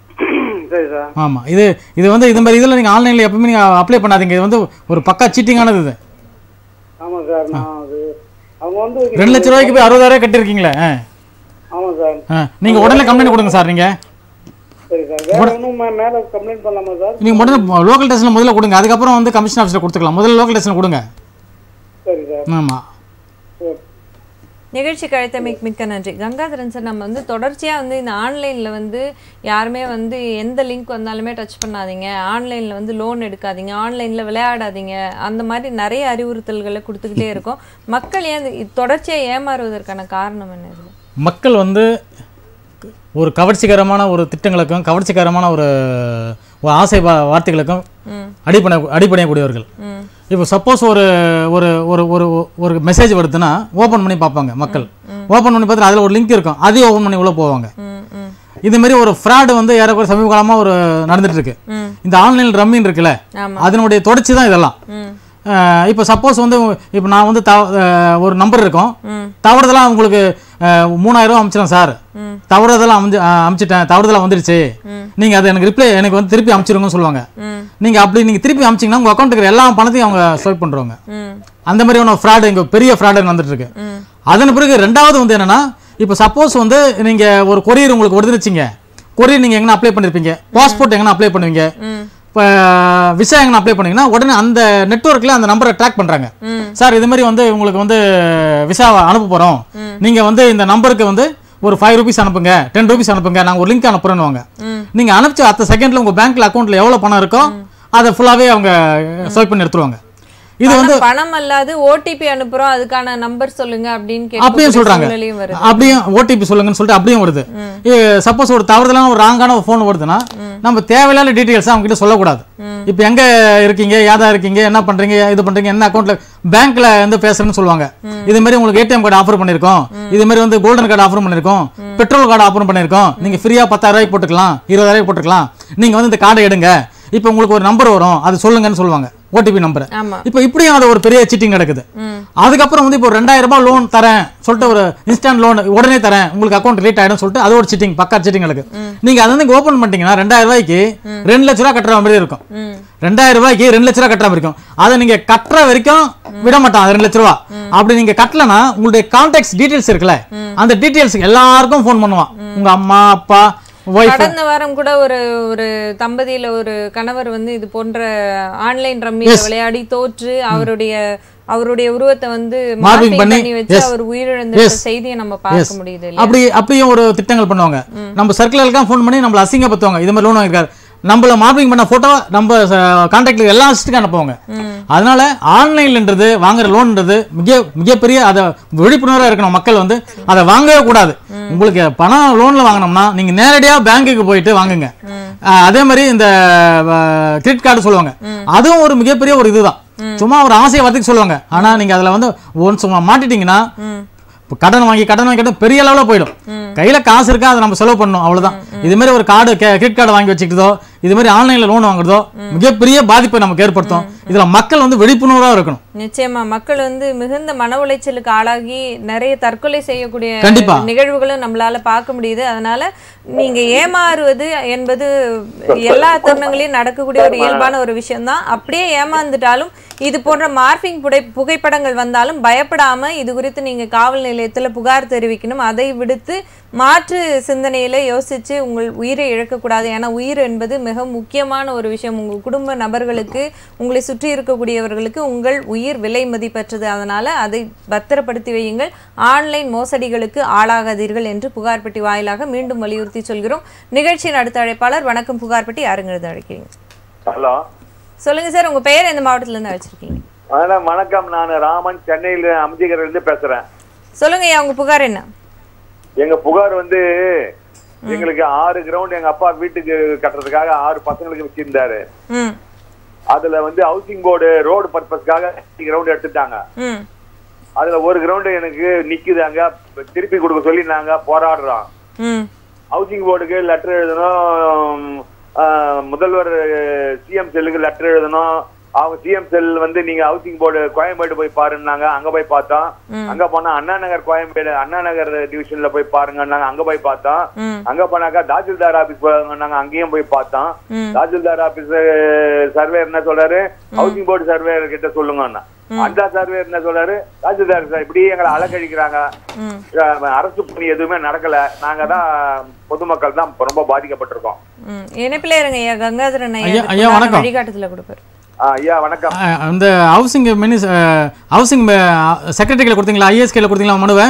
சரி சார் ஆமாம் இது இது வந்து இது மாதிரி இதில் நீங்கள் ஆன்லைனில் எப்பவுமே நீங்கள் அப்ளை பண்ணாதீங்க இது வந்து ஒரு பக்கா சீட்டிங்கானது இது ஆமாம் சார் நான் அது அவங்க வந்து ரெண்டு லட்ச ரூபாய்க்கு போய் அறுபதாயிரம் கட்டியிருக்கீங்களே ஆ ஆமாம் சார் ஆ நீங்கள் உடனே கம்ப்ளைண்ட் கொடுங்க சார் நீங்கள் சரி சார் வேற ஒன்றும் மேலே கம்ப்ளைண்ட் பண்ணலாமா சார் நீங்கள் உடனே லோக்கல் ஸ்டேஷனில் முதல்ல கொடுங்க அதுக்கப்புறம் வந்து கமிஷன் ஆஃபீஸில் கொடுத்துக்கலாம் முதல்ல லோக்கல் ஸ்டேஷனில் கொடுங்க சரி சார் ஆமாம் சரி நிகழ்ச்சிக்கு அழைத்தமைக்கு மிக்க நன்றி கங்காதரன் சார் நம்ம வந்து தொடர்ச்சியாக வந்து இந்த ஆன்லைனில் வந்து யாருமே வந்து எந்த லிங்க் வந்தாலுமே டச் பண்ணாதீங்க ஆன்லைனில் வந்து லோன் எடுக்காதீங்க ஆன்லைனில் விளையாடாதீங்க அந்த மாதிரி நிறைய அறிவுறுத்தல்களை கொடுத்துக்கிட்டே இருக்கோம் மக்கள் ஏன் இது தொடர்ச்சியாக ஏமாறுவதற்கான காரணம் என்ன இது மக்கள் வந்து ஒரு கவர்ச்சிகரமான ஒரு திட்டங்களுக்கும் கவர்ச்சிகரமான ஒரு ஒரு ஆசை வா- வார்த்தைகளுக்கும் அடிப்படை அடிப்படையக்கூடியவர்கள் ம் இப்போ சப்போஸ் ஒரு ஒரு ஒரு ஒரு ஒரு மெசேஜ் வருதுன்னா ஓப்பன் பண்ணி பார்ப்பாங்க மக்கள் ஓப்பன் பண்ணி பார்த்துட்டு அதில் ஒரு லிங்க் இருக்கும் அதையும் ஓப்பன் பண்ணி உள்ளே போவாங்க ம் ம் இது மாதிரி ஒரு ஃப்ராடு வந்து ஏறக்குறைய சமீப காலமாக ஒரு நடந்துட்டு இருக்கு ம் இந்த ஆன்லைன் ரம்மின்னு இருக்குல்ல ஆமாம் அதனுடைய தொடர்ச்சி தான் இதெல்லாம் ம் அஹ் இப்போ சப்போஸ் வந்து இப்போ நான் வந்து தவ- அஹ் ஒரு நம்பர் இருக்கும் ம் தவறுதலாக உங்களுக்கு அஹ், மூணாயிரம் ரூபா அமிச்சிடும் சார் ம் தவறுதலாக அமிச்சு அஹ், அமிச்சிட்டேன் தவறுதலாக வந்துடுச்சு ம். நீங்கள் அதை எனக்கு ரிப்ளை எனக்கு வந்து திருப்பி அமிச்சிருங்கன்னு சொல்லுவாங்க ம் நீங்கள் அப்படி நீங்கள் திருப்பி அமிச்சிங்கன்னா உங்கள் அக்கௌண்ட்டுக்கு இருக்கிற எல்லா பணத்தையும் அவங்க ஸ்வைப் பண்ணுறவங்க ம் அந்த மாதிரியான ஃப்ராடு இங்கே பெரிய ஃப்ராடு வந்துட்டு இருக்கு ம் அதன் பிறகு ரெண்டாவது வந்து என்னன்னா இப்போ சப்போஸ் வந்து நீங்கள் ஒரு கொரியர் உங்களுக்கு வருதுன்னு வச்சுங்க கொரியர் நீங்கள் எங்கன்னா அப்ளை பண்ணியிருப்பீங்க பாஸ்போர்ட் எங்கன்னா அப்ளை பண்ணுவீங்க ம் இப்போ விசா எங்கன்னா அப்ளை பண்ணீங்கன்னா உடனே அந்த நெட்வொர்க்கில் அந்த நம்பரை ட்ராக் பண்ணுறாங்க ம் சார் இது மாதிரி வந்து உங்களுக்கு வந்து விசாவை அனுப்ப போகிறோம் நீங்கள் வந்து இந்த நம்பருக்கு வந்து ஒரு ஃபைவ் ருபீஸ் அனுப்புங்க டென் ருபீஸ் அனுப்புங்க நாங்கள் ஒரு லிங்க் அனுப்புகிறோன்னு ம். நீங்கள் அனுப்பிச்சு அடுத்த செகண்டில் உங்கள் பேங்க்கில் அக்கௌண்ட்டில் எவ்வளோ பணம் இருக்கோ அதை ஃபுல்லாகவே அவங்க ஸ்வைப் பண்ணி எடுத்துருவாங்க இது வந்து பணம் பணம் அல்லாது ஓடிபி அனுப்புறோம் அதுக்கான நம்பர் சொல்லுங்க அப்படின்னு அப்படியும் கேட்கக்கூடிய சொல்றாங்க சூழ்நிலையும் வருது அப்படியும் ஓடிபி சொல்லுங்கன்னு சொல்லிட்டு அப்படியும் வருது சப்போஸ் ஒரு தவறுதலான ஒரு ராங்கான ஒரு ஃபோன் வருதுன்னா நம்ம தேவையில்லாத டீட்டெயில்ஸ் அவங்க கிட்ட சொல்லக்கூடாது இப்போ எங்க இருக்கீங்க யாதா இருக்கீங்க என்ன பண்றீங்க இது பண்றீங்க என்ன அக்கௌண்ட்ல பேங்க்ல வந்து பேசுறேன்னு சொல்லுவாங்க இது மாதிரி உங்களுக்கு ஏடிஎம் கார்டு ஆஃபர் பண்ணிருக்கோம் இது மாதிரி வந்து கோல்டன் கார்டு ஆஃபர் பண்ணிருக்கோம் பெட்ரோல் கார்டு ஆஃபர் பண்ணிருக்கோம் நீங்க ஃப்ரீயா பத்தாயிரம் ரூபாய்க்கு போட்டுக்கலாம் இருபதாயிரம் போட்டுக்கலாம் நீங்க வந்து இந்த கார்டை எடுங்க இப்போ உங்களுக்கு ஒரு நம்பர் வரும் அது சொல்லுங்கன்னு சொல்லுவாங்க ஓடிபி நம்பர் ஆமா இப்போ இப்படியும் அது ஒரு பெரிய சீட்டிங் நடக்குது ம் அதுக்கப்புறம் வந்து இப்போ ரெண்டாயிரம் ரூபாய் லோன் தரேன் சொல்லிட்டு ஒரு இன்ஸ்டன்ட் லோன் உடனே தரேன் உங்களுக்கு அக்கௌண்ட் ரிலேட் ஆயிடும் சொல்லிட்டு அது ஒரு சீட்டிங் பக்கா சீட்டிங் இருக்கு நீங்க அதை வந்து ஓப்பன் பண்ணிட்டீங்கன்னா ரெண்டாயிரம் ரூபாய்க்கு ரெண்டு லட்ச ரூபா கட்டுற மாதிரி இருக்கும் ம் ரெண்டாயிரம் ரூபாய்க்கு ரெண்டு லட்ச ரூபா கட்டுற மாதிரி இருக்கும் அதை நீங்க கட்டுற வரைக்கும் விட மாட்டான் அது ரெண்டு லட்ச ரூபா அப்படி நீங்க கட்டலனா உங்களுடைய கான்டாக்ட்ஸ் டீடைல்ஸ் இருக்குல்ல அந்த டீடைல்ஸ் எல்லாருக்கும் ஃபோன் பண்ணுவான் உங்க அம்மா அப்பா ஒய்ஃப் கடந்த வாரம் கூட ஒரு ஒரு தம்பதியில ஒரு கணவர் வந்து இது போன்ற ஆன்லைன் ரம்மியில விளையாடி தோற்று அவருடைய அவருடைய உருவத்தை வந்து Mobbing மார்பிங் பண்ணி, பண்ணி வச்சு yes. அவர் உயிரிழந்த செய்தியை நம்ம பார்க்க முடியுது இல்லையா அப்படி அப்படியும் ஒரு திட்டங்கள் பண்ணுவாங்க நம்ம சர்க்கிளுக்கெல்லாம் ஃபோன் பண்ணி நம்மள அசிங்கப்படுத்துவாங்க இது மாதிரி லோன் வாங்கியிருக்காரு நம்மள மார்பிங் பண்ண போட்டோ நம்ம கான்டாக்ட்ல எல்லா லிஸ்ட்டுக்கும் அனுப்புவாங்க அதனால ஆன்லைன்லன்றது வாங்குற லோன்ன்றது மிக மிகப்பெரிய அதை விழிப்புணர்வாக இருக்கணும் மக்கள் வந்து அதை வாங்கவே கூடாது உங்களுக்கு பணம் லோன்ல வாங்கினோம்னா நீங்க நேரடியா பேங்க்குக்கு போயிட்டு வாங்குங்க அஹ் அதே மாதிரி இந்த கிரெடிட் கார்டு சொல்லுவாங்க அதுவும் ஒரு மிகப்பெரிய ஒரு இதுதான் சும்மா ஒரு ஆசையை வரதுக்கு சொல்லுவாங்க ஆனா நீங்க அதுல வந்து ஒன்ஸ் மாட்டிட்டீங்கன்னா இப்போ கடன் வாங்கி கடன் வாங்கி கடன் பெரிய அளவில் போயிடும் கையில் காசு இருக்கா அதை நம்ம செலவு பண்ணணும் அவ்வளவுதான் இது மாதிரி ஒரு கார்டு கிரெடிட் கார்டு வாங்கி வச்சுக்கிட்டதோ இது மாதிரி ஆன்லைனில் லோன் வாங்குறதோ மிகப்பெரிய பாதிப்பை நமக்கு ஏற்படுத்தும் இதில் மக்கள் வந்து விழிப்புணர்வாக இருக்கணும் நிச்சயமா மக்கள் வந்து மிகுந்த மன உளைச்சலுக்கு ஆளாகி நிறைய தற்கொலை செய்யக்கூடிய கண்டிப்பா. நிகழ்வுகளும் நம்மளால பார்க்க முடியுது அதனால நீங்க ஏமாறுவது என்பது எல்லா தருணங்களையும் நடக்கக்கூடிய ஒரு இயல்பான ஒரு விஷயம்தான் அப்படியே ஏமாந்துட்டாலும் இது போன்ற மார்பிங் புடை புகைப்படங்கள் வந்தாலும் பயப்படாம இது குறித்து நீங்க காவல் நிலையத்துல புகார் தெரிவிக்கணும் அதை விடுத்து மாற்று சிந்தனையில யோசிச்சு உங்கள் உயிரை இழக்கக்கூடாது ஏன்னா உயிர் என்பது மிக முக்கியமான ஒரு விஷயம் உங்க குடும்ப நபர்களுக்கு உங்களை சுற்றி இருக்கக்கூடியவர்களுக்கு உங்கள் உயிர் விலை மதிப்பற்றது அதனால அதை பத்திரப்படுத்தி வையுங்கள் ஆன்லைன் மோசடிகளுக்கு ஆளாகாதீர்கள் என்று புகார்பட்டி வாயிலாக மீண்டும் வலியுறுத்தி சொல்கிறோம் நிகழ்ச்சியின் அடுத்த அழைப்பாளர் வணக்கம் புகார்பட்டி யாருங்கிறது அழைக்கிறீங்க ஹலோ சொல்லுங்க சார் உங்க பெயர் எந்த மாவட்டத்துல இருந்து அழைச்சிருக்கீங்க மேடம் வணக்கம் நான் ராமன் சென்னையில அம்ஜிகர்ல இருந்து பேசுறேன் சொல்லுங்க ஐயா உங்க புகார் என்ன எங்க புகார் வந்து எங்களுக்கு ஆறு கிரவுண்ட் எங்க அப்பா வீட்டுக்கு கட்டுறதுக்காக ஆறு பசங்களுக்கு வச்சிருந்தாரு ம் அதுல வந்து ஹவுசிங் போர்டு ரோடு பர்பஸ்க்காக கிரவுண்ட் எடுத்துட்டாங்க ம் அதுல ஒரு கிரவுண்ட் எனக்கு நிக்குது அங்க திருப்பி கொடுக்க சொல்லி நாங்க போராடுறோம் ம் ஹவுசிங் போர்டுக்கு லெட்டர் எழுதணும் ஆஹ், முதல்வர் சிஎம் செல்லுக்கு லெட்டர் எழுதணும் அவங்க சிஎம் செல் வந்து நீங்க ஹவுசிங் போர்டு கோயம்பேடு போய் பாருன்னாங்க அங்க போய் பார்த்தோம் அங்க போனா அண்ணா நகர் கோயம்பேடு அண்ணா நகர் டிவிஷன்ல போய் பாருங்கன்னாங்க அங்க போய் பார்த்தோம் ம். அங்க போனாக்கா தாசில்தார் ஆபீஸ் போனாங்க அங்கேயும் போய் பார்த்தோம் ம். தாசில்தார் ஆபீஸ் சர்வே என்ன சொல்றாரு ஹவுசிங் போர்டு சர்வேயர் கிட்ட சொல்லுங்கன்னா அந்த சர்வே என்ன சொல்றாரு தாசில்தார் சார் இப்படி எங்களை அலக்கழிக்கிறாங்க ம் அஹ் அரசு பணி எதுவுமே நடக்கல நாங்க தான் பொதுமக்கள் தான் ரொம்ப பாதிக்கப்பட்டிருக்கோம் ம் இணைப்பில் இருங்க ஐயா கங்காதரன் ஐயா ஐயா, இதுக்கு ஐயா, உண்டான வணக்கம். வழிகாட்டுதல கொடுப்பாரு ஆஹ் ஐயா வணக்கம் அஹ், அந்த ஹவுசிங் மினிஸ் ஹவுசிங் செக்ரட்டரியில் கொடுத்தீங்களா ஐஏஎஸ்கேல கொடுத்தீங்களா மனுவை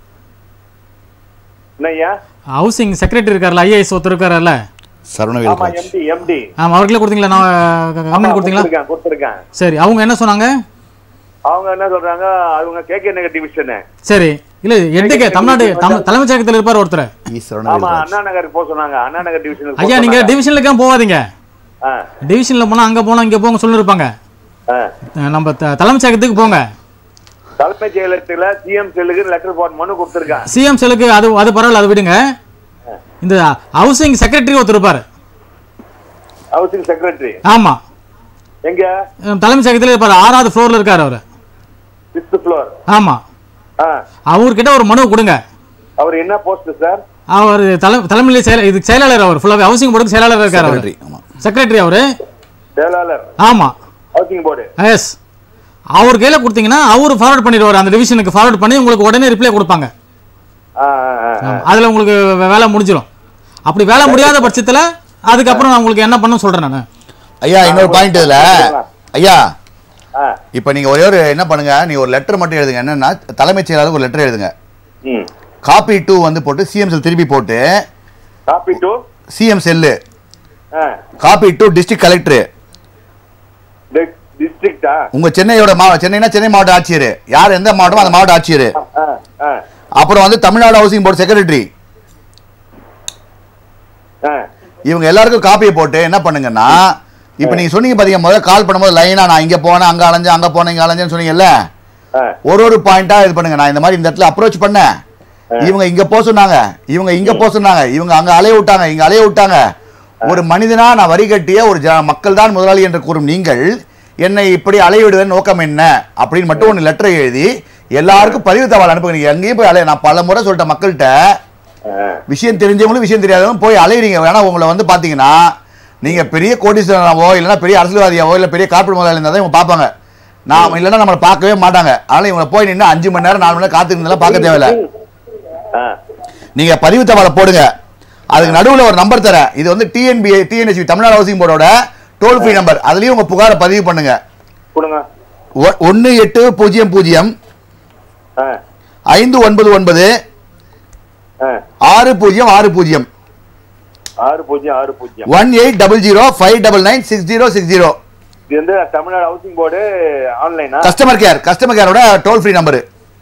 என்ன ஐயா ஹவுசிங் செக்ரட்டரி இருக்கார்ல ஐஏஎஸ் ஒருத்தர் இருக்கார்ல சரவணவேல் ஆமா ராஜ் எம்டி எம்டி ஆமாம் அவர்களே கொடுத்தீங்களா நான் கமெண்ட் கொடுத்தீங்களா கொடுத்துருக்கேன் கொடுத்துருக்கேன் சரி அவங்க என்ன சொன்னாங்க அவங்க என்ன சொல்றாங்க அவங்க கேகே நகர் டிவிஷனு சரி இல்லை எட்டுக்கே தமிழ்நாடு தம் தலைமைச் செயலகத்தில் இருப்பார் ஒருத்தர் இ சரவணவேல் ஆமா ராஜ் அண்ணா நகருக்கு போக சொன்னாங்க அண்ணா நகர் டிவிஷனுக்கு ஐயா நீங்கள் டிவிஷனுக்குலாம் போகாதீங்க ஆ டிவிஷனில் போனால் அங்கே போனால் இங்கே போங்க சொல்லியிருப்பாங்க ஆ அஹ், நம்ம த- தலைமைச் செயலகத்துக்கு போங்க தலைமைச் செயலகத்துல சிஎம் செல்லுக்கு லெட்டர் போட்டு மனு கொடுத்துருக்கேன் சிஎம் செலுக்கு அது அது பரவாயில்ல அது விடுங்க இந்த ஹவுசிங் செக்ரட்டரி ஒருத்தர் இருப்பார் ஹவுசிங் செக்ரட்டரி ஆமாம் எங்க தலைமைச் செயலகத்தில் இருப்பார் ஆறாவது ஃப்ளோரில் இருக்கார் அவர் சிக்ஸ்த் ஃப்ளோர் ஆமாம் ஆ அவர்கிட்ட ஒரு மனு கொடுங்க அவர் என்ன போஸ்ட் சார் அவர் தலை தலைமையிலே செயல இதுக்கு செயலாளர் அவர் ஃபுல்லாக ஹவுசிங் போர்டுக்கு செயலாளர் இருக்கார் அவர் செக்ரட்டரி ஆமா செக்ரட்டரி அவர் செயலாளர் ஆமாம் ஹவுசிங் போர்டு எஸ் அவர் கையில் கொடுத்தீங்கன்னா அவர் ஃபார்வர்ட் பண்ணிடுவார் அந்த டிவிஷனுக்கு ஃபார்வர்ட் பண்ணி உங்களுக்கு உடனே ரிப்ளை கொடுப்பாங்க ஆ ஆ, ஆ அதில் உங்களுக்கு வே- வேலை முடிஞ்சிடும் அப்படி வேலை முடியாத பட்சத்தில் அதுக்கப்புறம் நான் உங்களுக்கு என்ன பண்ண சொல்கிறேன் நான் ஐயா இன்னொரு பாயிண்ட் இதுல ஐயா ஆ இப்போ நீங்க ஒரே ஒரு என்ன பண்ணுங்க நீங்க ஒரு லெட்டர் மட்டும் எழுதுங்க என்னன்னா தலைமைச் செயலாளருக்கு ஒரு லெட்டர் எழுதுங்க ம் காப்பி டூ வந்து போட்டு சிஎம் செல் திருப்பி போட்டு காப்பி டூ சிஎம் செல்லு ஆ காப்பி டூ டிஸ்ட்ரிக்ட் கலெக்டர் டிஸ்ட்ரிக்டா உங்க சென்னையோட மாவட்டம் சென்னைனா சென்னை மாவட்ட ஆட்சியர் யார் எந்த மாவட்டமோ அந்த மாவட்ட ஆட்சியர் ஆ ஆ அப்புறம் வந்து தமிழ்நாடு ஹவுசிங் போர்டு செக்ரட்டரி ஆ இவங்க எல்லாருக்கும் காப்பியை போட்டு என்ன பண்ணுங்கன்னா இப்போ நீங்க சொன்னீங்க பாத்தீங்க முதல்ல கால் பண்ணும்போது லைனா நான் இங்க போனேன் அங்க அலைஞ்சேன் அங்க போனேன் இங்க அலைஞ்சேன்னு சொன்னீங்கல்ல ஆ ஒரு ஒரு பாயிண்டா இது பண்ணுங்க நான் இந்த மாதிரி இந்த இடத்துல அப்ரோச் பண்ணேன் இவங்க இங்க போக சொன்னாங்க இவங்க இங்க போக சொன்னாங்க இவங்க அங்க அலைய விட்டாங்க இங்க அலைய விட்டாங்க ஒரு மனிதனா நான் வரி கட்டிய ஒரு ஜ மக்கள் தான் முதலாளி என்று கூறும் நீங்கள் என்னை இப்படி அலைய விடுவதன் நோக்கம் என்ன அப்படின்னு மட்டும் ஒன்று லெட்டர் எழுதி எல்லாருக்கும் பதிவு தகவல் அனுப்புங்க நீங்க எங்கேயும் போய் அலைய நான் பல முறை சொல்லிட்டேன் மக்கள்கிட்ட ஆ விஷயம் தெரிஞ்சவங்களும் விஷயம் தெரியாதவங்களும் போய் அலையிறீங்க வேணா உங்களை வந்து பாத்தீங்கன்னா நீங்க பெரிய கோடீஸ்வரனாவோ இல்லைன்னா பெரிய அரசியல்வாதியாவோ இல்லை பெரிய கார்பரேட் முதலாளி இருந்தால் தான் இவங்க பார்ப்பாங்க நான் இல்லைன்னா நம்மளை பார்க்கவே மாட்டாங்க அதனால இவங்களை போய் நின்று அஞ்சு மணி நேரம் நாலு மணி நேரம் காத்துக்கிறதுலாம் பார்க்க தேவையில்ல ஆ நீங்க பதிவு தபாலை போடுங்க அதுக்கு நடுவில் ஒரு நம்பர் தரேன் இது வந்து டிஎன்பிஐ டிஎன்எஸ்சி தமிழ்நாடு ஹவுசிங் போர்டோட டோல் ஃப்ரீ நம்பர் அதுலயும் உங்க புகாரை பதிவு பண்ணுங்க கொடுங்க ஒன்று எட்டு பூஜ்ஜியம் பூஜ்ஜியம் ஆ ஐந்து ஒன்பது ஒன்பது ஆ ஆறு பூஜ்ஜியம் ஆறு பூஜ்ஜியம் ஆறு பூஜ்ஜியம் ஆறு பூஜ்ஜியம் one eight double zero five double nine six zero six zero இது வந்து தமிழ்நாடு ஹவுசிங் போர்டு ஆன்லைனா கஸ்டமர் கேர் கஸ்டமர் கேரோட டோல் ஃப்ரீ நம்பர்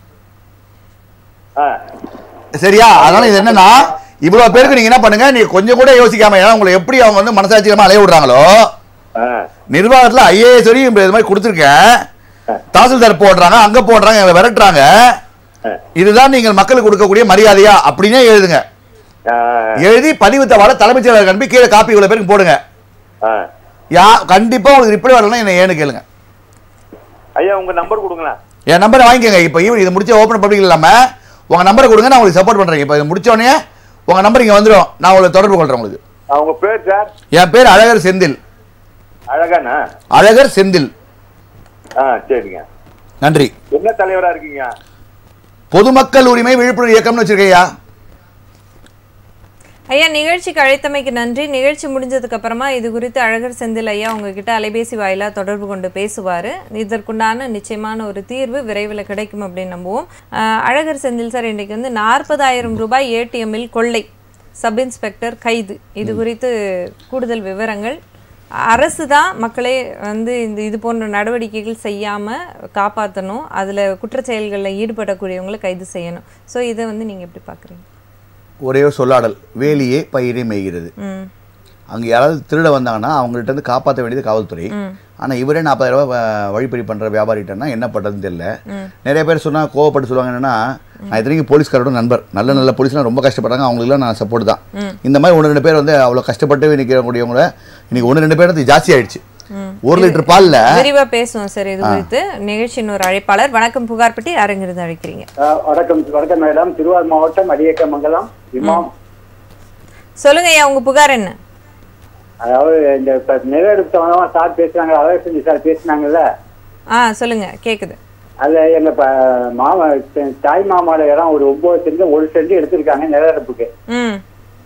ஆ சரியா அதனால இது என்னன்னா இவ்வளவு பேருக்கு நீங்க என்ன பண்ணுங்க நீங்க கொஞ்சம் கூட யோசிக்காம ஏன்னா உங்களை எப்படி அவங்க வந்து மனசாட்சியமா அலைய விடுறாங்களோ ஆ நிர்வாகத்துல ஐஏஎஸ் வரையும் இப்ப இது மாதிரி கொடுத்துருக்கேன் தாசில்தார் போடுறாங்க அங்க போடுறாங்க எங்களை விரட்டுறாங்க இதுதான் நீங்கள் மக்களுக்கு கொடுக்கக்கூடிய மரியாதையா அப்படின்னே எழுதுங்க ஆ எழுதி பதிவு தவால தலைமைச் செயலருக்கு அனுப்பி கீழே காப்பி இவ்வளவு பேருக்கு போடுங்க ஆ யா கண்டிப்பா உங்களுக்கு ரிப்ளை வரலன்னா என்ன ஏன்னு கேளுங்க ஐயா உங்க நம்பர் கொடுங்களேன் என் நம்பரை வாங்கிக்கோங்க இப்போ ஈவன் இது முடிச்ச ஓப்பன் பப்ளிக் இல்லாம உங்க நம்பரை கொடுங்க நான் உங்களுக்கு சப்போர்ட் பண்றேன் இப்போ இது முடிச்ச உடனே உங்க நம்பர் இங்க வந்துடும் நான் உங்களுக்கு தொடர்பு கொள்றேன் உங்களுக்கு அவங்க பேர் சார் என் பேர் அழகர் செந்தில் அழகாண்ணா அழகர் செந்தில் ஆ சரிங்க நன்றி என்ன தலைவரா இருக்கீங்க பொதுமக்கள் உரிமை விழிப்புணர்வு இயக்கம்னு வச்சிருக்கையா ஐயா நிகழ்ச்சிக்கு அழைத்தமைக்கு நன்றி நிகழ்ச்சி முடிஞ்சதுக்கு அப்புறமா இது குறித்து அழகர் செந்தில் ஐயா உங்ககிட்ட அலைபேசி வாயிலா தொடர்பு கொண்டு பேசுவார் இதற்குண்டான நிச்சயமான ஒரு தீர்வு விரைவில் கிடைக்கும் அப்படின்னு நம்புவோம் ஆஹ் அழகர் செந்தில் சார் இன்றைக்கு வந்து நாற்பதாயிரம் ரூபாய் ஏடிஎம்மில் கொள்ளை சப் இன்ஸ்பெக்டர் கைது இது குறித்து கூடுதல் விவரங்கள் அரசு தான் மக்களே வந்து இந்த இது போன்ற நடவடிக்கைகள் செய்யாமல் காப்பாற்றணும் அதில் குற்றச் செயல்களில் ஈடுபடக்கூடியவங்களை கைது செய்யணும் ஸோ இதை வந்து நீங்கள் எப்படி பார்க்குறீங்க ஒரே ஒரு சொல்லாடல் வேலியே பயிரை மேய்கிறது ம் அங்க யாராவது திருட வந்தாங்கன்னா அவங்கள்ட்ட இருந்து காப்பாற்ற வேண்டியது காவல்துறை ஆனா இவரே நாற்பதாயிரம் ரூபாய் வ- வழிப்பறி பண்ற வியாபாரிட்டன்னா என்ன பண்றதுன்னு தெரியல நிறைய பேர் சொன்னா கோவப்பட்டு சொல்லுவாங்க என்னன்னா நான் இத்தனைக்கும் போலீஸ்காரோட நண்பர் நல்ல நல்ல போலீஸ்லாம் ரொம்ப கஷ்டப்படுறாங்க அவங்களுக்குலாம் நான் சப்போர்ட் தான் இந்த மாதிரி ஒன்று ரெண்டு பேர் வந்து அவ்வளோ கஷ்டப்பட்டு நிற்கக்கூடியவங்கள இன்னைக்கு ஒன்று ரெண்டு பேர் வந்து ஜாஸ்தி ஆயிடுச்சு ஒரு லிட்டர் பால்ல விரிவா பேசுவோம் சார் இது குறித்து நிகழ்ச்சியின் ஒரு அழைப்பாளர் வணக்கம் புகார்பட்டி அரங்கிருந்து அழைக்கிறீங்க அஹ் வணக்கம் வணக்கம் மேடம் திருவாரூர் மாவட்டம் அடியக்கமங்கலம் இமாம் சொல்லுங்க ஐயா உங்க புகார் என்ன அதாவது இந்த இப்ப நிலவெடுப்பு சம்பந்தமா சார் பேசுறாங்க அழகி சார் பேசுனாங்கல்ல ஆ சொல்லுங்க கேக்குது அதுல எங்க ப- மாமா தாய் மாமாவோட இடம் ஒரு ஒன்பது சென்ட் ஒரு சென்ட் எடுத்திருக்காங்க நிலவெடுப்புக்கு ம்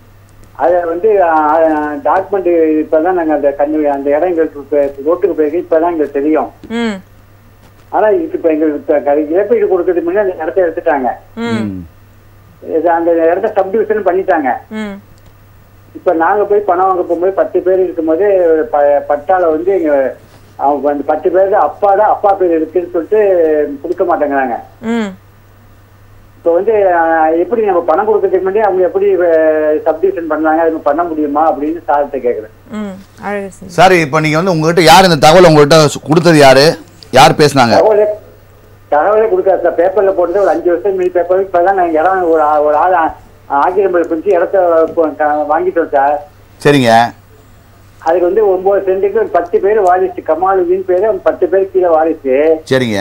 அதை வந்து டாக்குமெண்ட் இப்பதான் நாங்க அந்த கண்ணு அந்த இடம் எங்களுக்கு இப்ப ரோட்டுக்கு போய் இப்பதான் எங்களுக்கு தெரியும் ம் ஆனா இதுக்கு இப்ப எங்களுக்கு இப்ப கை- இழப்பீடு கொடுக்கறதுக்கு முன்னாடி அந்த இடத்த எடுத்துட்டாங்க ம் இது அந்த இடத்த சப்டிவிஷன் பண்ணிட்டாங்க ம் இப்ப நாங்க போய் பணம் வாங்க போகும்போது பத்து பேர் இருக்கும்போது ப- பட்டால வந்து எங்க அவங்க அந்த பத்து பேர் அப்பா தான் அப்பா பேர் இருக்குன்னு சொல்லிட்டு கொடுக்க மாட்டேங்கிறாங்க ம் இப்ப வந்து அஹ், எப்படி நம்ம பணம் கொடுக்கறதுக்கு முன்னாடி அவங்க எப்படி சப்டிவிஷன் பண்ணாங்க அது பண்ண முடியுமா அப்படின்னு சார்கிட்ட கேக்குறேன் ம் அழகு சார் சார் இப்போ நீங்க வந்து உங்ககிட்ட யார் இந்த தகவல் உங்ககிட்ட சு- கொடுத்தது யாரு யார் பேசுனாங்க தகவலே தகவலே கொடுக்காது சார் பேப்பர்ல போட்டு ஒரு அஞ்சு வருஷம் மீதி பேப்பர் இப்பதான் நாங்க இடம் ஒரு ஆ- ஒரு ஆள் ஆக்கிரமிப்பு பிடிச்சி இடத்த இப்போ க- வாங்கிட்டோம் சார் சரிங்க அதுக்கு வந்து ஒன்பது சென்ட்டுக்கு ஒரு பத்து பேர் வாரிசு கமாலுதீன் பேரு ஒரு பத்து பேர் கீழே வாரிசு சரிங்க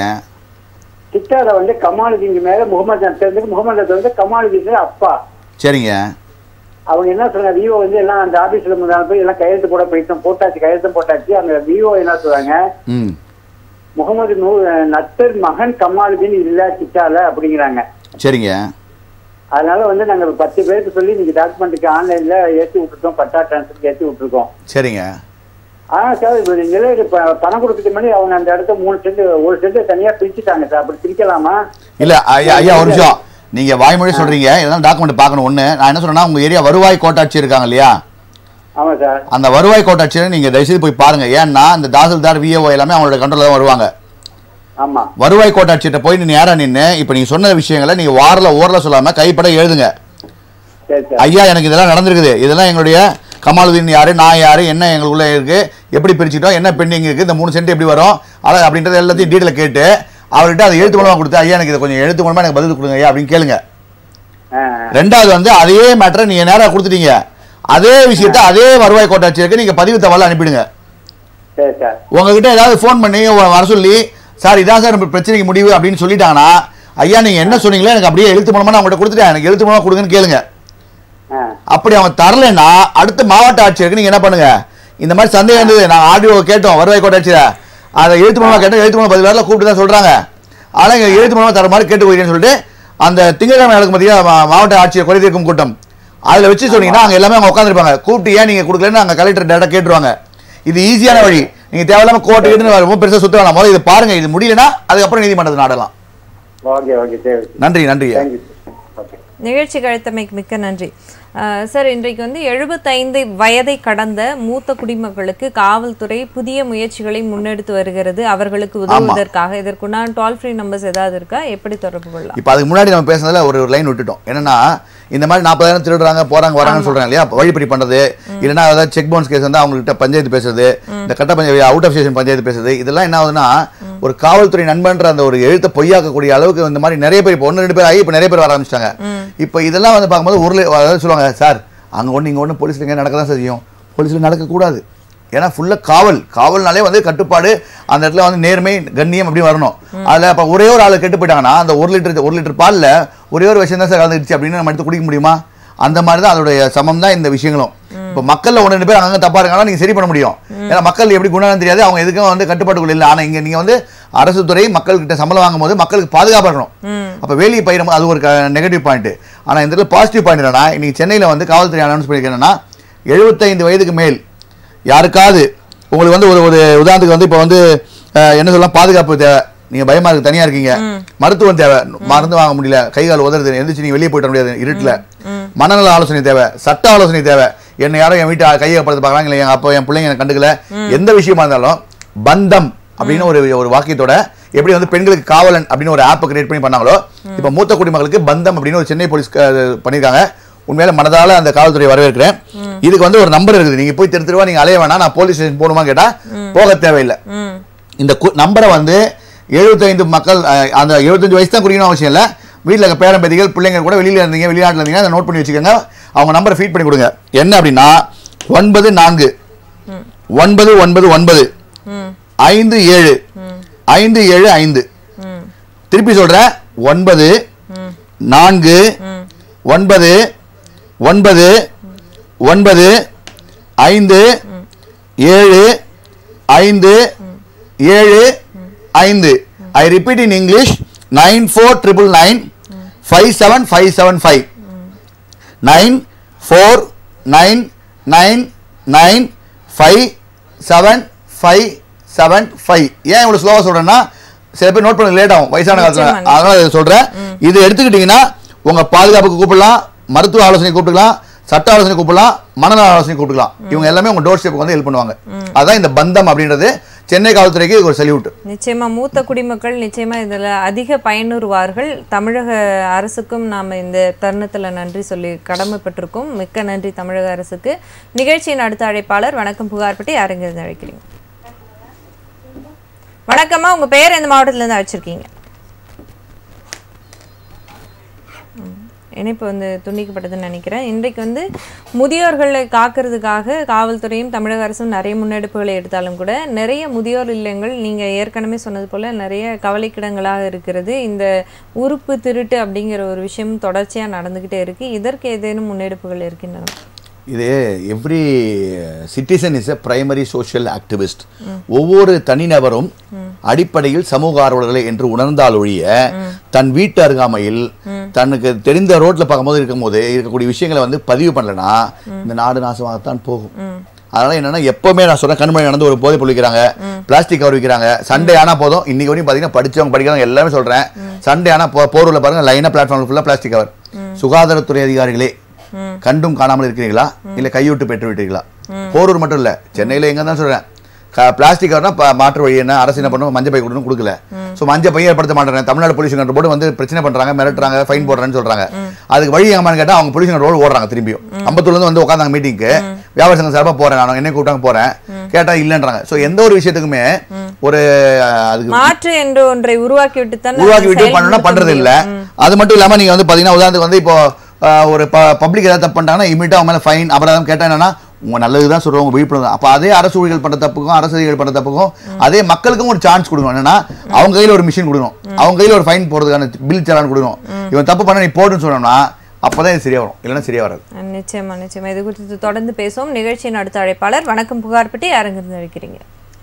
சித்தார வந்து கமாலுதீன் மேல முகமது தெரிஞ்சு முகமது வந்து கமாலுதீன் அப்பா சரிங்க அவங்க என்ன சொல்றாங்க விவோ வந்து எல்லாம் அந்த ஆபீஸ்ல முன்னாடி போய் எல்லாம் கையெழுத்து போட போயிட்டோம் போட்டாச்சு கையெழுத்து போட்டாச்சு அந்த விவோ என்ன சொல்றாங்க ம் முகமது நூ நத்தர் மகன் கமாலுதீன் இல்ல சித்தால அப்படிங்கிறாங்க சரிங்க அதனால வந்து நாங்க ஒரு பத்து பேருக்கு சொல்லி நீங்க டாக்குமெண்ட்டுக்கு ஆன்லைன்ல ஏத்தி விட்டுருக்கோம் பட்டா டிரான்ஸ்ஃபர் ஏத்தி விட்டுருக்கோம் சரிங்க ஆனா சார் இப்ப நிலை ப- பணம் கொடுக்கறதுக்கு முன்னாடி அவங்க அந்த இடத்த மூணு சென்ட் ஒரு சென்ட் தனியா பிரிச்சுட்டாங்க சார் அப்படி பிரிக்கலாமா இல்ல ஐயா ஐயா ஒரு நிமிஷம் நீங்க வாய்மொழி சொல்றீங்க இதெல்லாம் டாக்குமெண்ட் பார்க்கணும் ஒண்ணு நான் என்ன சொல்றேன்னா உங்க ஏரியா வருவாய் கோட்டாட்சி இருக்காங்க இல்லையா ஆமா சார் அந்த வருவாய் கோட்டாட்சியை நீங்க தயவுசெய்து போய் பாருங்க ஏன்னா இந்த தாசில்தார் விஏஓ எல்லாமே அவங்களோட கண்ட்ரோல தான் வருவாங்க ஆமா வருவாய் கோட்டாட்சியிட்ட போய் நீ நேரா நின்று இப்போ நீங்க சொன்ன விஷயங்களை நீங்க வாரில் ஓரல சொல்லாம கைப்பட எழுதுங்க சரி சார் ஐயா எனக்கு இதெல்லாம் நடந்திருக்குது இதெல்லாம் எங்களுடைய கமாலுதீன் யாரு நான் யாரு என்ன எங்களுக்குள்ள இருக்கு எப்படி பிரிச்சுட்டோம் என்ன பெண்டிங் இருக்கு இந்த மூணு சென்ட் எப்படி வரும் அதை அப்படின்றது எல்லாத்தையும் டீட்டெயில் கேட்டு அவர்கிட்ட அதை எழுத்து மூலமா கொடுத்து ஐயா எனக்கு இதை கொஞ்சம் எழுத்து மூலமா எனக்கு பதில் கொடுங்க ஐயா அப்படின்னு கேளுங்க ஆ, ரெண்டாவது வந்து அதே மேட்டரை நீங்க நேரா கொடுத்துட்டீங்க அதே விஷயத்தை அதே வருவாய் கோட்டாட்சியருக்கு நீங்க பதிவு தகவல் அனுப்பிடுங்க சரி சார் உங்ககிட்ட ஏதாவது ஃபோன் பண்ணி உ- வர சொல்லி சார் இதான் சார் நம்ம பிரச்சனைக்கு முடிவு அப்படின்னு சொல்லிட்டாங்கன்னா ஐயா நீங்க என்ன சொன்னீங்களோ எனக்கு அப்படியே எழுத்து மூலமா நான் உங்கள்கிட்ட கொடுத்துட்டேன் எனக்கு எழுத்து மூலமா கொடுங்கன்னு கேளுங்க ஆ, அப்படி அவங்க தரலைன்னா அடுத்த மாவட்ட ஆட்சியருக்கு நீங்க என்ன பண்ணுங்க இந்த மாதிரி சந்தேகம் இருந்தது நான் ஆடியோ கேட்டோம் வருவாய் கோட்டாட்சியில அதை எழுத்து மூலமா கேட்டோம் எழுத்து மூலமா பதில் வரல கூப்பிட்டு தான் சொல்றாங்க ஆனா இங்க எழுத்து மூலமா தர மாதிரி கேட்டு போயிருக்கேன்னு சொல்லிட்டு அந்த திங்கட்கிழமை நடக்கும் பார்த்தீங்கன்னா மா- மாவட்ட ஆட்சியர் குறை தீர்க்கும் கூட்டம் அதுல வச்சு சொன்னீங்கன்னா அங்க எல்லாமே அவங்க உட்காந்துருப்பாங்க கூப்பிட்டு ஏன் நீங்க கொடுக்கலன்னு அங்க கலெக்டர் டேட்டா கேட்டுருவாங்க இது ஈஸியான வழி நீங்க தேவையில்லாம கோர்ட்டு கிட்ட ரொம்ப பெருசா சுத்த வேணாம் முதல்ல இது பாருங்க இது முடியலன்னா அதுக்கப்புறம் நீதிமன்றத்தை நாடலாம் ஓகே ஓகே சரி நன்றி நன்றி தேங்க்யூ ஓகே நிகழ்ச்சி அழைத்தமைக்கு மிக்க நன்றி அஹ், சார் இன்றைக்கு வந்து எழுபத்தைந்து வயதை கடந்த மூத்த குடிமக்களுக்கு காவல்துறை புதிய முயற்சிகளை முன்னெடுத்து வருகிறது அவர்களுக்கு உதவுவதற்காக இதற்குண்டான டோல் ஃப்ரீ நம்பர்ஸ் ஏதாவது இருக்கா எப்படி தொடர்பு கொள்ளலாம் இப்போ அதுக்கு முன்னாடி நம்ம பேசுனதுல ஒரு ஒரு லைன் விட்டுட்டோம் என்னன்னா இந்த மாதிரி நாற்பதாயிரம் திருடுறாங்க போறாங்க வராங்கன்னு சொல்றாங்க இல்லையா வழிப்பறி பண்றது இல்லைன்னா ஏதாவது செக் பவுன்ஸ் கேஸ் வந்து அவங்கள்ட்ட பஞ்சாயத்து பேசுறது இந்த கட்ட panchayat out of station panchayat பேசுறது இதெல்லாம் என்ன ஆகுதுன்னா ஒரு காவல்துறை நண்பன்ற அந்த ஒரு எழுத்தை பொய்யாக்கக்கூடிய அளவுக்கு இந்த மாதிரி நிறைய பேர் இப்போ ஒன்று ரெண்டு பேர் ஆகி இப்போ நிறைய பேர் வர ஆரம்பிச்சிட்டாங்க இப்போ இதெல்லாம் வந்து பார்க்கும்போது ஒரு அதாவது சொல்லுவாங்க சார் அங்கே ஒன்று இங்கே ஒன்று போலீஸ்ல இங்கே நடக்க தான் செய்யும் போலீஸில் நடக்கக்கூடாது ஏன்னா ஃபுல்லாக காவல் காவல்னாலே வந்து கட்டுப்பாடு அந்த இடத்துல வந்து நேர்மை கண்ணியம் அப்படி வரணும் அதில் இப்போ ஒரே ஒரு ஆள் கெட்டு போயிட்டாங்கன்னா அந்த ஒரு லிட்டர் ஒரு லிட்டர் பாலில் ஒரே ஒரு விஷயம் தான் சார் கலந்துடுச்சு அப்படின்னு நம்ம எடுத்து குடிக்க முடியுமா அந்த மாதிரி தான் அதோடைய சமம் தான் இந்த விஷயங்களும் இப்போ மக்கள்ல ஒன்று ரெண்டு பேர் அங்கங்க தப்பா இருக்காங்கன்னா நீங்க சரி பண்ண முடியும் ஏன்னா மக்கள் எப்படி குணம் தெரியாது அவங்க எதுக்கும் வந்து கட்டுப்பாட்டுக்குள்ள இல்லை ஆனா இங்க நீங்க வந்து அரசு துறை மக்கள் கிட்ட சம்பளம் வாங்கும் போது மக்களுக்கு பாதுகாப்பா இருக்கணும் அப்ப வேலையை பயிரும் அது ஒரு நெகட்டிவ் பாயிண்ட் ஆனா இந்த இடத்துல பாசிட்டிவ் பாயிண்ட் என்னன்னா இன்னைக்கு சென்னையில வந்து காவல்துறை அனௌன்ஸ் பண்ணியிருக்கேன்னா எழுபத்தைந்து வயதுக்கு மேல் யாருக்காவது உங்களுக்கு வந்து ஒரு ஒரு உதாரணத்துக்கு வந்து இப்போ வந்து அஹ், என்ன சொல்லலாம் பாதுகாப்பு தேவை நீங்க பயமா இருக்கு தனியா இருக்கீங்க மருத்துவம் தேவை மருந்து வாங்க முடியல கை கால் உதறது எந்திரிச்சு நீங்க வெளியே போயிட முடியாது இருட்டுல மனநல ஆலோசனை தேவை சட்ட ஆலோசனை தேவை என்ன யாரும் என் வீட்டை கையை படுத்து பார்க்கறாங்க இல்லை என் அப்பா என் பிள்ளைங்க எனக்கு கண்டுக்கல எந்த விஷயமா இருந்தாலும் பந்தம் அப்படின்னு ஒரு ஒரு வாக்கியத்தோட எப்படி வந்து பெண்களுக்கு காவலன் அப்படின்னு ஒரு ஆப் கிரியேட் பண்ணி பண்ணாங்களோ இப்போ மூத்த குடிமக்களுக்கு பந்தம் அப்படின்னு ஒரு சென்னை போலீஸ் அஹ், பண்ணியிருக்காங்க உண்மையில மனதால அந்த காவல்துறை வரவேற்கிறேன் இதுக்கு வந்து ஒரு நம்பர் இருக்குது நீங்க போய் தெரு தெருவா நீங்க அலைய வேணாம் நான் போலீஸ் ஸ்டேஷன் போகணுமா கேட்டா போக தேவையில்லை ம் இந்த நம்பரை வந்து 75 மக்கள் அஹ், அந்த 75 வயசு தான் குறிக்கணும் அவசியம் இல்லை வீட்டில் இருக்க பேரன் பேத்திகள் பிள்ளைங்க கூட வெளியில இருந்தீங்க வெளிநாட்டில் இருந்தீங்க அதை நோட் பண்ணி வச்சுக்கோங்க அவங்க நம்பரை ஃபீட் பண்ணி கொடுங்க என்ன அப்படின்னா ஒன்பது நான்கு ஒன்பது ஒன்பது ஒன்பது ம் ஐந்து ஏழு ஐந்து ஏழு ஐந்து ம் திருப்பி சொல்றேன் ஒன்பது நான்கு ஒன்பது ஒன்பது ஒன்பது ஐந்து ஏழு ஐந்து ஏழு ஐந்து I repeat in English nine four triple nine five seven five seven five nine four nine nine nine five seven five seven five ஏன் இவ்வளோ ஸ்லோவாக சொல்கிறேன்னா சில பேர் நோட் பண்ண லேட் ஆகும் வயசான காலத்தில் நிச்சயமா, அதனால இதை சொல்கிறேன் இது எடுத்துக்கிட்டிங்கன்னா உங்கள் பாதுகாப்புக்கு கூப்பிடலாம் மருத்துவ ஆலோசனை கூப்பிட்டுக்கலாம் சட்ட ஆலோசனை கூப்பிடலாம் மனநல ஆலோசனை கூப்பிட்டுக்கலாம் இவங்க எல்லாமே உங்கள் டோர் ஸ்டெப்புக்கு வந்து ஹெல்ப் பண்ணுவாங்க அதான் இந்த பந்தம் அப்படின்றது சென்னை காவல்துறைக்கு இது ஒரு சல்யூட் நிச்சயமா மூத்த குடிமக்கள் நிச்சயமா இதுல அதிக பயனுறுவார்கள் தமிழக அரசுக்கும் நாம இந்த தருணத்துல நன்றி சொல்லி கடமைப்பட்டிருக்கோம் மிக்க நன்றி தமிழக அரசுக்கு நிகழ்ச்சியின் அடுத்த அழைப்பாளர் வணக்கம் புகார்பட்டி யாருங்கிறது அழைக்கிறீங்க வணக்கம்மா உங்க பேர் எந்த மாவட்டத்துல இருந்து அழைச்சிருக்கீங்க ம், இணைப்பு வந்து துண்டிக்கப்பட்டதுன்னு நினைக்கிறேன் இன்றைக்கு வந்து முதியோர்களை காக்கிறதுக்காக காவல்துறையும் தமிழக அரசும் நிறைய முன்னெடுப்புகளை எடுத்தாலும் கூட நிறைய முதியோர் இல்லங்கள் நீங்கள் ஏற்கனவே சொன்னது போல் நிறைய கவலைக்கிடங்களாக இருக்கிறது இந்த உறுப்பு திருட்டு அப்படிங்கிற ஒரு விஷயம் தொடர்ச்சியாக நடந்துக்கிட்டே இருக்குது இதற்கு ஏதேனும் முன்னெடுப்புகள் இருக்கின்றன இது every citizen is a primary social activist ஒவ்வொரு தனிநபரும் அடிப்படையில் சமூக ஆர்வலர்களை என்று உணர்ந்தால் ஒழிய தன் வீட்டு அருகாமையில் தனக்கு தெரிந்த ரோட்ல பார்க்கும்போது இருக்கும்போது இருக்கக்கூடிய விஷயங்களை வந்து பதிவு பண்ணலனா இந்த நாடு நாசமாகத்தான் போகும் அதனால என்னன்னா எப்பவுமே நான் சொல்றேன் கண்மணி நடந்து ஒரு போதை பொழிக்கிறாங்க பிளாஸ்டிக் கவர் விற்கிறாங்க சண்டே ஆனா போதும் இன்னைக்கு வரையும் பாத்தீங்கன்னா படிச்சவங்க படிக்கிறவங்க எல்லாமே சொல்றேன் சண்டே ஆனா போ- போரூர்ல பாருங்க லைனா பிளாட்ஃபார்ம் ஃபுல்லா பிளாஸ்டிக் கவர் சுகாதாரத்துறை அதிகாரிகளே கண்டும் காணாமல் இருக்கிறீங்களா இல்ல கைவிட்டு பெற்று விட்டீர்களா போரூர் மட்டும் இல்ல சென்னையில எங்க தான் சொல்றேன் பிளாஸ்டிக் கவர்னா ப- மாற்று வழி என்ன அரசு என்ன பண்ணும் மஞ்சள் பை கொடுக்கணும் கொடுக்கல சோ மஞ்சள் பையை ஏற்படுத்த மாட்டேன் தமிழ்நாடு போலீஸ் கண்ட்ரோல் போர்டு வந்து பிரச்சனை பண்றாங்க மிரட்டுறாங்க ஃபைன் போடுறேன்னு சொல்றாங்க அதுக்கு வழி எங்கம்மான்னு கேட்டா அவங்க போலீஸ் கண்ட்ரோல் ஓடுறாங்க திரும்பியும் அம்பத்தூர்ல இருந்து வந்து உட்காந்தாங்க மீட்டிங்க்கு வியாபார சங்கம் சார்பா போறேன் நான் என்ன கூப்பிட்டாங்க போறேன் கேட்டா இல்லன்றாங்க சோ எந்த ஒரு விஷயத்துக்குமே ஒரு அஹ், அதுக்கு மாற்று என்று ஒன்றை உருவாக்கி விட்டு தான் உருவாக்கி விட்டு பண்ணணும்னா பண்றது இல்ல அது மட்டும் இல்லாம நீங்க வந்து பாத்தீங்கன்னா உதாரணத்துக்கு வந்து இப்போ ஆஹ், ஒரு பப்ளிக் ஏதாவது தப்பு பண்ணிட்டாங்கன்னா இமீடியட்டா அவங்க மேல ஃபைன் அபராதம் கேட்டா என்னன்னா உங்க நல்லது தான் சொல்றோம் உங்க விழிப்புணர்வு அப்ப அதே அரசு ஊழியர்கள் பண்ற தப்புக்கும் அரசு அதிகாரிகள் பண்ற தப்புக்கும் அதே மக்களுக்கும் ஒரு சான்ஸ் கொடுக்கணும் என்னன்னா அவங்க கையில ஒரு மிஷின் கொடுக்கணும் அவங்க கையில ஒரு ஃபைன் போடுறதுக்கான பில் சலான் கொடுக்கணும் இவன் தப்பு பண்ண நீ போடுன்னு சொன்னோம்னா அப்பதான் இது சரியா வரும் இல்லைன்னா சரியா வராது நிச்சயமா நிச்சயமா இது குறித்து தொடர்ந்து பேசுவோம் நிகழ்ச்சியின் அடுத்த அழைப்பாளர் வணக்கம் புகார்பட்டி யாருங்கிருந்து அழைக்கிறீங்க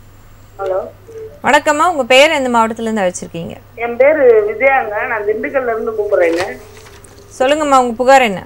ஹலோ வணக்கம்மா உங்க பேர் எந்த மாவட்டத்துல இருந்து அழைச்சிருக்கீங்க என் பேரு விஜயாங்க நான் திண்டுக்கல்ல இருந்து கூப்பிடுறேங்க சொல்லுங்கம்மா உங்க புகார் என்ன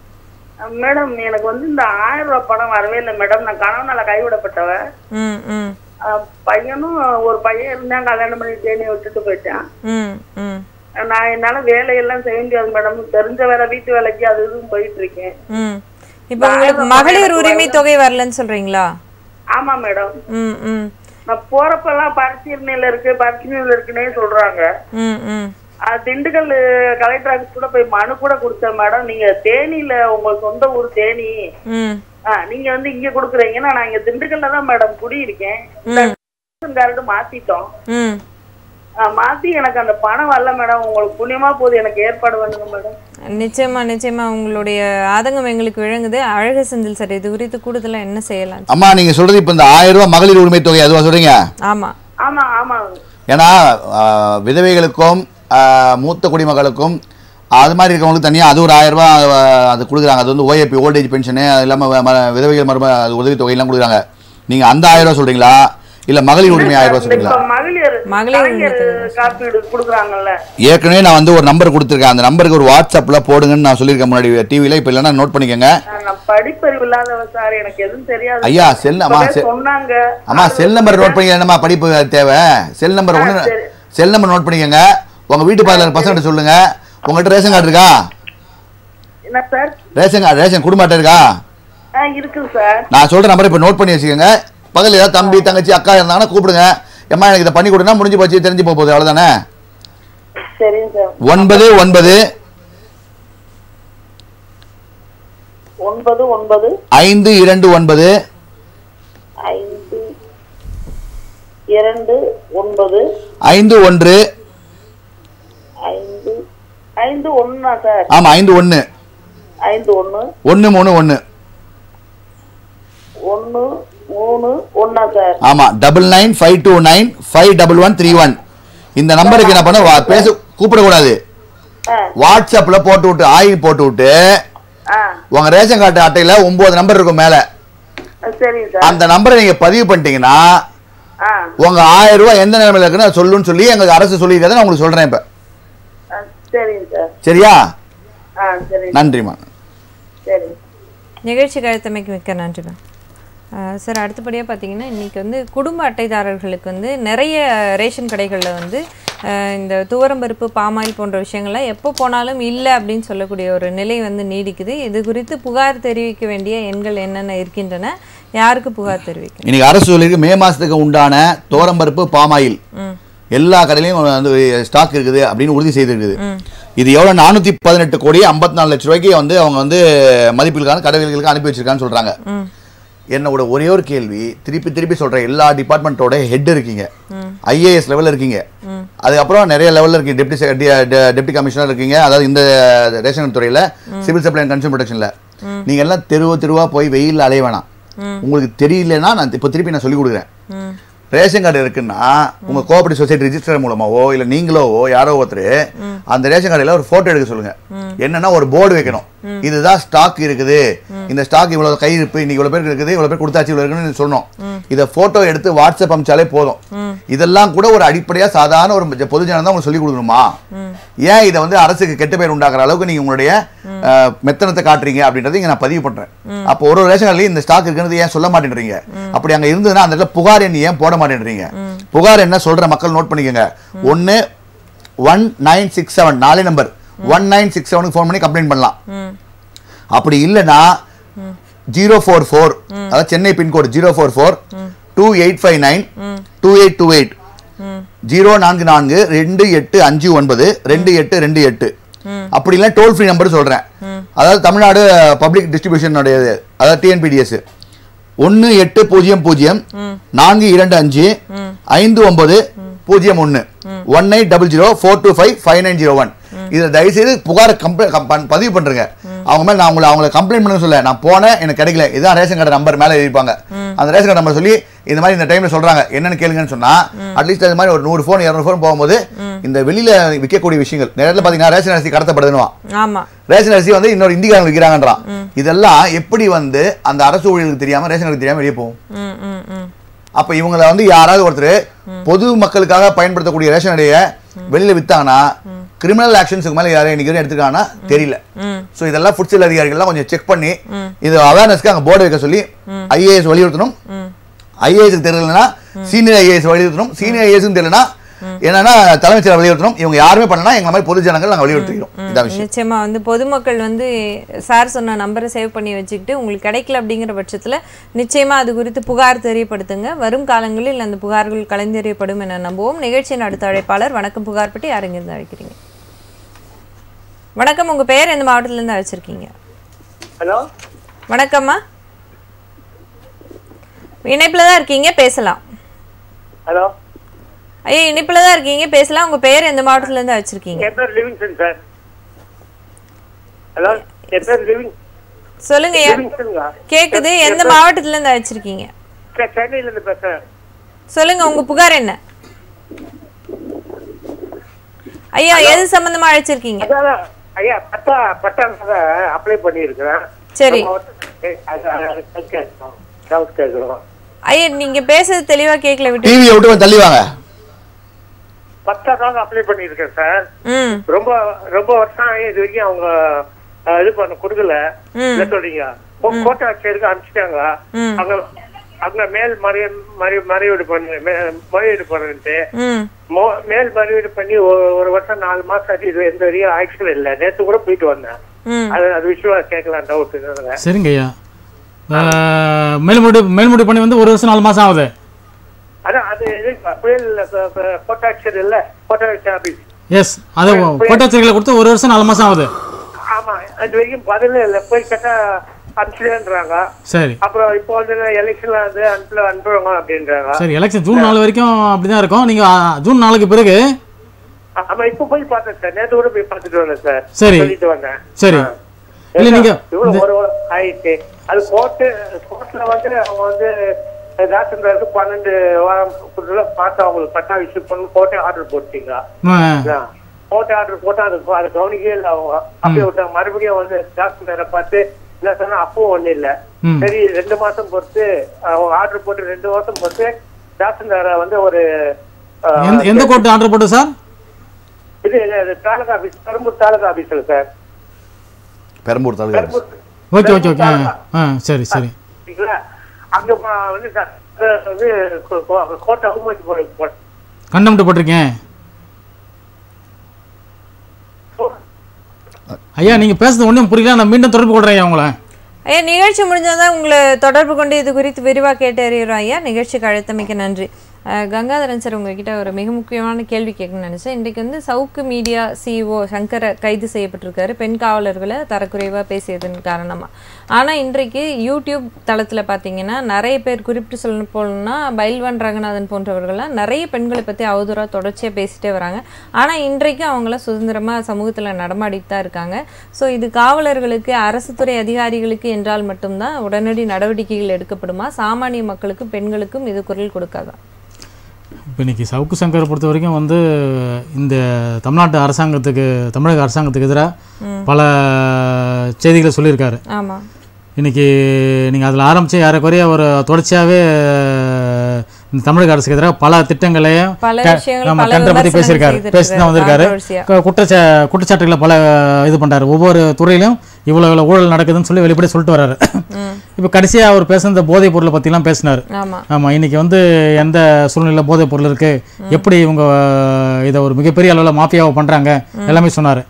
அஹ் மேடம் எனக்கு வந்து இந்த ஆயிரம் ரூபாய் பணம் வரவே இல்லை மேடம் நான் கணவனால கைவிடப்பட்டவ ம் ம் அஹ் பையனும் ஒரு பையன் இருந்தான் கல்யாணம் பண்ணி தேனி விட்டுட்டு போயிட்டான் ம் ம் நான் என்னால வேலையெல்லாம் செய்ய முடியாது மேடம் தெரிஞ்ச வேலை வீட்டு வேலைக்கு அது இதுவும் போயிட்டு இருக்கேன் ம் இப்போ உங்களுக்கு மகளிர் உரிமை தொகை வரலன்னு சொல்றீங்களா ஆமா மேடம் ம் ம் நான் போறப்பெல்லாம் பரிசீலனையில இருக்கு பரிசீலனையில இருக்குன்னே சொல்றாங்க ம் ம் அஹ் திண்டுக்கல் கலெக்டர் ஆஃபீஸ் கூட போய் மனு கூட கொடுத்தேன் மேடம் நீங்க தேனியில உங்க சொந்த ஊர் தேனி ம் ஆ, நீங்க வந்து இங்க குடுக்குறீங்கன்னா நான் இங்க திண்டுக்கல்ல தான் மேடம் குடியிருக்கேன் ரேஷன் கார்டு மாத்திட்டோம் ம் ஆ, மாத்தி எனக்கு அந்த பணம் வரல மேடம் உங்களுக்கு புண்ணியமா போகுது எனக்கு ஏற்பாடு பண்ணுங்க மேடம் நிச்சயமா நிச்சயமா உங்களுடைய ஆதங்கம் எங்களுக்கு விளங்குது அழகு செந்தில் சார் இது குறித்து கூடுதலா என்ன செய்யலாம் அம்மா நீங்க சொல்றது இப்ப இந்த ஆயிரம் ரூபாய் மகளிர் உரிமை தொகை அதுவா சொல்றீங்க ஆமா ஆமா ஆமா ஏன்னா ஆஹ், விதவைகளுக்கும் ஆஹ், மூத்த குடிமக்களுக்கும் அது மாதிரி இருக்கவங்களுக்கு தனியாக அது ஒரு ஆயிரம் ரூபாய் ஆஹ், அது கொடுக்குறாங்க அது வந்து ஓஏபி ஓல்டேஜ் பென்ஷனு அது இல்லாமல் விதவைகள் மரும அது உதவித்தொகையெல்லாம் கொடுக்குறாங்க நீங்கள் அந்த ஆயிரம் ரூபாய் சொல்கிறீங்களா இல்லை மகளிர் உரிமை ஆயிரம் ரூபாய் இந்த சொல்கிறீங்களா இப்ப மகளிர் மகளிர் கலைஞர் உரிமை காப்பீடு குடுக்குறாங்கல்ல ஏற்கனவே நான் வந்து ஒரு நம்பர் கொடுத்துருக்கேன் அந்த நம்பருக்கு ஒரு வாட்ஸ்அப்பில் போடுங்கன்னு நான் சொல்லியிருக்கேன் முன்னாடி டிவியில் இப்போ இல்லைன்னா நோட் பண்ணிக்கோங்க ஆ, நான் படிப்பறிவு இல்லாதவ சார் எனக்கு எதுவும் தெரியாது ஐயா, செல் அம்மா, இப்பவே செல். சொன்னாங்க அம்மா செல் நம்பர் நோட் பண்ணிக்க என்னம்மா படிப்பு தேவை செல் நம்பர் ஒன்று சரி. செல் நம்பர் நோட் பண்ணிக்கோங்க உங்கள் வீட்டு பக்கத்தில் பசங்கிட்ட சொல்லுங்கள் உங்கள்கிட்ட ரேஷன் கார்டு இருக்கா என்ன சார் ரேஷன் கார்டு ரேஷன் குடும்ப அட்டை இருக்கா ஆ இருக்குது சார் நான் சொல்ற நம்பரை இப்போ நோட் பண்ணி வச்சுக்கோங்க பக்கத்தில் ஏதாவது தம்பி தங்கச்சி அக்கா இருந்தாங்கன்னா கூப்பிடுங்க எம்மா எனக்கு இதை பண்ணி கொடுனா முடிஞ்சு போச்சு தெரிஞ்சு போக போகுது அவ்வளோதானே சரிங்க சார் ஒன்பது ஒன்பது ஒன்பது ஒன்பது ஐந்து இரண்டு ஒன்பது ஐந்து இரண்டு ஒன்பது ஐந்து ஒன்று ஐந்து ஐந்து ஒண்ணா சார் ஆமா ஐந்து ஒன்று ஐந்து ஒண்ணு ஒன்று மூணு ஒன்று ஒண்ணு மூணு ஒண்ணா சார் ஆமா double nine five two nine five double one three one இந்த நம்பருக்கு என்ன பண்ண வா- பேச கூப்பிடக்கூடாது ஆ வாட்ஸ்அப்ல போட்டு விட்டு ஆயில் போட்டு விட்டு ஆ உங்க ரேஷன் கார்டு அட்டையில ஒன்பது நம்பர் இருக்கும் மேல சரிங்க சார் அந்த நம்பரை நீங்க பதிவு பண்ணிட்டீங்கன்னா ஆ உங்க ஆயிரம் ரூபாய் எந்த நிலைமையில இருக்குன்னு அதை சொல்லுன்னு சொல்லி எங்களுக்கு அரசு சொல்லியிருக்கதை நான் உங்களுக்கு சொல்றேன் இப்ப ஆ, சரிங்க சார் சரியா ஆ சரிங்க நன்றிம்மா சரிங்க நிகழ்ச்சி கழுத்தமைக்கு மிக்க நன்றி மேம் அஹ் சார் அடுத்தபடியாக பார்த்தீங்கன்னா இன்றைக்கி வந்து குடும்ப அட்டைதாரர்களுக்கு வந்து நிறைய ரேஷன் கடைகளில் வந்து அஹ் இந்த துவரம்பருப்பு பாமாயில் போன்ற விஷயங்கள்லாம் எப்போ போனாலும் இல்லை அப்படின்னு சொல்லக்கூடிய ஒரு நிலை வந்து நீடிக்குது இது குறித்து புகார் தெரிவிக்க வேண்டிய எண்கள் என்னென்ன இருக்கின்றன யாருக்கு புகார் தெரிவிக்கணும் இன்னைக்கு அரசு சொல்லியிருக்கு மே மாசத்துக்கு உண்டான தோரம்பருப்பு பாமாயில் எல்லா கடையிலையும் வந்து ஸ்டாக் இருக்குது அப்படின்னு உறுதி செய்திருக்குது இது எவ்வளோ நானூற்றி பதினெட்டு கோடி ஐம்பத்தி நாலு லட்ச ரூபாய்க்கு வந்து அவங்க வந்து மதிப்பிற்கான கடைகளுக்கு அனுப்பி வச்சிருக்கான்னு சொல்றாங்க என்னோட ஒரே ஒரு கேள்வி திருப்பி திருப்பி சொல்றேன் எல்லா டிபார்ட்மெண்ட்டோட ஹெட் இருக்கீங்க ஐஏஎஸ் லெவலில் இருக்கீங்க அதுக்கப்புறம் நிறைய லெவலில் இருக்கீங்க டெப்டி டெப்டி கமிஷனர் இருக்கீங்க அதாவது இந்த ரேஷன் துறையில் சிவில் சப்ளை அண்ட் கன்சூமர் ப்ரொடக்ஷனில் நீங்க எல்லாம் தெருவு தெருவா போய் வெயில்ல அலைய வேணாம் உங்களுக்கு தெரியலன்னா நான் இப்போ திருப்பி நான் சொல்லி கொடுக்குறேன் ரேஷன் கார்டு இருக்குன்னா உங்க கோஆபரேட்டிவ் சொசைட்டி ரிஜிஸ்டர் மூலமாவோ இல்ல நீங்களோவோ யாரோ ஒருத்தர் அந்த ரேஷன் கார்டுல ஒரு போட்டோ எடுக்க சொல்லுங்க என்னன்னா ஒரு போர்டு வைக்கணும் இதுதான் ஸ்டாக் இருக்குது இந்த ஸ்டாக் இவ்வளவு கை இருப்பு இன்னைக்கு இவ்வளவு பேருக்கு இருக்குது இவ்வளவு பேர் கொடுத்தாச்சு இவ்வளவு இருக்குன்னு சொல்லணும் இத போட்டோ எடுத்து வாட்ஸ்அப் அமிச்சாலே போதும் இதெல்லாம் கூட ஒரு அடிப்படையா சாதாரண ஒரு ஜ- பொது ஜனம் தான் உங்களுக்கு சொல்லி கொடுக்கணுமா ஏன் இதை வந்து அரசுக்கு கெட்ட பேர் உண்டாக்குற அளவுக்கு நீங்க உங்களுடைய அஹ், மெத்தனத்தை காட்டுறீங்க அப்படின்றத இங்க நான் பதிவு பண்றேன் அப்போ ஒரு ஒரு ரேஷன் கார்டுலயும் இந்த ஸ்டாக் இருக்குன்னு ஏன் சொல்ல மாட்டேன்றீங்க அப்படி அங்க இருந்ததுன்னா அந்த இடத்துல புகார் எண் ஏன் போட மாட்டேன்றீங்க புகார் என்ன சொல்ற மக்கள் நோட் பண்ணிக்கோங்க ஒன்னு ஒன் நைன் சிக்ஸ் செவன் நாலே நம்பர் ஒன் நைன் சிக்ஸ் செவனுக்கு ஃபோன் பண்ணி கம்ப்ளைண்ட் பண்ணலாம் அப்படி இல்லைன்னா ஜீரோ ஃபோர் ஃபோர் அதாவது Chennai pincode zero four four two eight five nine two eight two eight zero நான்கு நான்கு ரெண்டு எட்டு அஞ்சு ஒன்பது ரெண்டு எட்டு ரெண்டு எட்டு அப்படி இல்லை டோல் ஃப்ரீ நம்பர் சொல்றேன் அதாவது தமிழ்நாடு பப்ளிக் டிஸ்ட்ரிபியூஷனுடைய அதாவது டிஎன்பிடிஎஸ் ஒன்று எட்டு பூஜ்ஜியம் பூஜ்ஜியம் நான்கு இரண்டு அஞ்சு ஐந்து ஒன்பது பூஜ்ஜியம் ஒன்று one eight double zero four two five five nine zero one இதில் தயவுசெய்து புகார் கம்ப்ளைண்ட் பதிவு பண்ணுறேங்க அவங்க மேலே நான் உங்களை அவங்கள கம்ப்ளைண்ட் பண்ண சொல்ல நான் போனேன் எனக்கு கிடைக்கல இதுதான் ரேஷன் கார்டு நம்பர் மேலே எழுதிப்பாங்க அந்த ரேஷன் கார்டு நம்பர் சொல்லி இந்த மாதிரி இந்த டைம்ல சொல்றாங்க என்னன்னு கேளுங்கன்னு சொன்னா அட்லீஸ்ட் அது மாதிரி ஒரு நூறு ஃபோன் இரநூறு ஃபோன் போகும்போது இந்த வெளியில விற்கக்கூடிய விஷயங்கள் நேரத்தில் பார்த்தீங்கன்னா ரேஷன் அரிசி கடத்தப்படுதுன்னு ஆமா ரேஷன் அரிசி வந்து இன்னொரு இந்திக்காரங்க விற்கிறாங்கன்றான் இதெல்லாம் எப்படி வந்து அந்த அரசு ஊழியர்களுக்கு தெரியாம ரேஷன் கடைக்கு தெரியாம வெளியே போகும் ம் ம் ம் அப்ப இவங்கள வந்து யாராவது ஒருத்தர் பொது மக்களுக்காக பயன்படுத்தக்கூடிய ரேஷன் அடையை வெளியில வித்தாங்கன்னா கிரிமினல் ஆக்ஷன்ஸுக்கு மேல யாரும் இன்னைக்கு வரையும் எடுத்துக்காங்கன்னா தெரியல சோ இதெல்லாம் ஃபுட் செல் அதிகாரிகள்லாம் கொஞ்சம் செக் பண்ணி இது அவேர்னஸ்க்கு அங்க போர்டு வைக்க சொல்லி ஐஏஎஸ் வலியுறுத்தணும் ஐஏஎஸ்க்கு தெரியலனா சீனியர் ஐஏஎஸ் வலியுறுத்தணும் சீனியர் ஐஏஎஸ்க்கு தெரியலனா என்னன்னா தலைமைச் செயலர் வலியுறுத்தணும் இவங்க யாருமே பண்ணனா எங்க மாதிரி பொது ஜனங்கள் நாங்க வலியுறுத்திக்கிறோம் இதான் விஷயம் நிச்சயமா வந்து பொதுமக்கள் வந்து சார் சொன்ன நம்பரை சேவ் பண்ணி வச்சுக்கிட்டு உங்களுக்கு கிடைக்கல அப்படிங்கிற பட்சத்துல நிச்சயமா அது குறித்து புகார் தெரியப்படுத்துங்க வரும் காலங்களில் அந்த புகார்கள் கலைந்தெறியப்படும் என நம்புவோம் நிகழ்ச்சியின் அடுத்த அழைப்பாளர் வணக்கம் புகார் பற்றி யாருங்கிருந்து அழைக்கிறீங்க வணக்கம் உங்க பெயர் எந்த மாவட்டத்துல இருந்து அழைச்சிருக்கீங்க ஹலோ வணக்கம்மா இணைப்புல தான் இருக்கீங்க பேசலாம் ஹலோ ஐயா இணைப்புல தான் இருக்கீங்க பேசலாம் உங்க பெயர் எந்த மாவட்டத்துல இருந்து அழைச்சிருக்கீங்க என் பேர் லிவிங்ஸ்டன் சார் ஹலோ என் பேர் லிவிங் சொல்லுங்க ஐயா லிவிங்ஸ்டனுங்க கேக்குது எந்த மாவட்டத்துல இருந்து அழைச்சிருக்கீங்க சார் சென்னையில இருந்து பேசுறேன் சொல்லுங்க உங்க புகார் என்ன ஐயா எது சம்பந்தமா அழைச்சிருக்கீங்க அதான் ஐயா பட்டா பட்டா அப்ளை பண்ணியிருக்கிறேன் சரி டவுட் கேட்குறோம் ஐயா நீங்க பேசுறது தெளிவா கேட்கல விட்டு டிவியை விட்டு கொஞ்சம் தள்ளி வாங்க பத்தாக்காக அப்ளை பண்ணியிருக்கேன் சார் ம் ரொம்ப ரொம்ப வருஷம் ஆகி இது வரைக்கும் அவங்க அஹ், இது பண்ண கொடுக்கல என்ன சொல்றீங்க கோ- கோட்டை ஆட்சியருக்கு அனுப்பிச்சிட்டாங்க ம். அங்க அங்க மேல் மறைய மறை மறைவீடு பண்ணு மே- முறையீடு பண்ணுன்ட்டு ம் மோ- மேல் மறைவீடு பண்ணி ஒரு- ஒரு வருஷம் நாலு மாசம் ஆச்சு இது எந்த வரையும் ஆக்ஷன் இல்லை நேத்து கூட போயிட்டு வந்தேன் ம் அது அது விஷயம் கேட்கலாம் டவுட் சரிங்க ஐயா அஹ், மேல்முடி மேல்முடி பண்ணி வந்து ஒரு வருஷம் நாலு மாசம் ஆகுது அதான் அது இது புயல் கோட்டாட்சியர் இல்ல கோட்டாட்சி ஆபீஸ் எஸ் அது கோட்டாச்சரிகளை கொடுத்து ஒரு வருஷம் நாலு மாசம் ஆகுது ஆமா அது வரைக்கும் பதில் இல்ல போய் கேட்டா அனுப்பிச்சுன்றாங்க சரி அப்புறம் இப்போ வந்து எலெக்ஷன்ல வந்து அனுப்பல அனுப்புவாங்க அப்படின்றாங்க சரி எலெக்ஷன் ஜூன் நாலு வரைக்கும் அப்படிதான் இருக்கும் நீங்க ஆ, ஜூன் நாலுக்கு பிறகு ஆமா இப்ப போய் பார்த்தேன் சார் நேத்து கூட போய் பார்த்துட்டு வந்தேன் சார் சரி. சொல்லிட்டு வந்தேன் சரி இல்ல நீங்க இவ்வளவு ஒரு ஒரு ஆயிடுச்சு அது கோர்ட்டு கோர்ட்ல வந்து அவங்க வந்து ரேஷன் கார்டு பன்னெண்டு வாரம் பார்த்து அவங்களுக்கு பட்டா இஷ்யூ பண்ணி கோர்ட்டே ஆர்டர் போட்டீங்க ஆ, கோர்ட் ஆர்டர் போட்டா அது அதை கவனிக்கவே இல்லை அவங்க அப்படியே விட்டாங்க மறுபடியும் வந்து ரேஷன் கார்டை பார்த்து என்ன சொன்னா அப்பவும் ஒண்ணு இல்ல ம். சரி ரெண்டு மாசம் பொறுத்து அவங்க ஆர்டர் போட்டு ரெண்டு மாசம் பொறுத்து ரேஷன் கார்டை வந்து ஒரு அஹ், எந்த எந்த கோர்ட் ஆர்டர் போட்டு சார் இது இது தாலுகா ஆபீஸ் பெரம்பூர் தாலுகா ஆபீஸ்ல sir Perambur taluka Perambur okay okay okay ஆ ஆ சரி சரி சரிங்களா? அங்க ப- வந்து சார் வந்து கோர்ட் அவமதிப்பு போட- போட- கண்டம்ட்டு போட்டிருக்கேன் ஐயா நீங்க பேசுறது ஒன்றும் புரியல நான் மீண்டும் தொடர்பு கொள்றேன் ஐயா உங்களை ஐயா நிகழ்ச்சி முடிஞ்சாதான் உங்களை தொடர்பு கொண்டு இது குறித்து விரிவாக கேட்டு அறிகிறோம் ஐயா நிகழ்ச்சிக்கு அழைத்தமைக்கு நன்றி அஹ், கங்காதரன் சார் உங்ககிட்ட ஒரு மிக முக்கியமான கேள்வி கேட்கணும்னு நினச்சேன் இன்றைக்கு வந்து சவுக்கு மீடியா சிஇஓ சங்கர கைது செய்யப்பட்டிருக்காரு பெண் காவலர்களை தரக்குறைவாக பேசியதன் காரணமாக ஆனால் இன்றைக்கு யூடியூப் தளத்தில் பார்த்தீங்கன்னா நிறைய பேர் குறிப்பிட்டு சொல்ல போகணும்னா பைல்வான் ரங்கநாதன் போன்றவர்கள்லாம் நிறைய பெண்களை பற்றி அவதூறாக தொடர்ச்சியாக பேசிட்டே வராங்க ஆனால் இன்றைக்கு அவங்களாம் சுதந்திரமாக சமூகத்தில் நடமாடிட்டு தான் இருக்காங்க ஸோ இது காவலர்களுக்கு அரசு துறை அதிகாரிகளுக்கு என்றால் மட்டும்தான் உடனடி நடவடிக்கைகள் எடுக்கப்படுமா சாமானிய மக்களுக்கும் பெண்களுக்கும் இது குரல் கொடுக்காதா இப்போ இன்னைக்கு சவுக்கு சங்கரை பொறுத்த வரைக்கும் வந்து இந்த தமிழ்நாட்டு அரசாங்கத்துக்கு தமிழக அரசாங்கத்துக்கு எதிராக பல செய்திகளை சொல்லியிருக்காரு ஆமாம் இன்னைக்கு நீங்கள் அதில் ஆரம்பித்து ஏறக்குறைய ஒரு தொடர்ச்சியாகவே இந்த தமிழக அரசுக்கு எதிராக பல திட்டங்களையும் பல க- விஷயங்கள், ஆமா, பல கண்டை பற்றி விமர்சனங்கள் பேசியிருக்காரு செய்திருக்காரு, பேசி தான் வந்திருக்காரு controversy-ஆ. க- குற்றச்சா குற்றச்சாட்டுகளை பல இது பண்ணுறாரு ஒவ்வொரு துறையிலும் இவ்வளோ இவ்வளோ ஊழல் நடக்குதுன்னு சொல்லி வெளிப்படையாக சொல்லிட்டு வராரு இப்போ கடைசியாக அவர் பேசுன இந்த போதைப் பொருளை பற்றிலாம் பேசினார் ஆமாம் ஆமாம் இன்னைக்கு வந்து எந்த சூழ்நிலையில் போதைப் பொருள் இருக்குது எப்படி இவங்க அஹ், இதை ஒரு மிகப்பெரிய அளவில் மாஃபியாவை பண்ணுறாங்க எல்லாமே சொன்னார்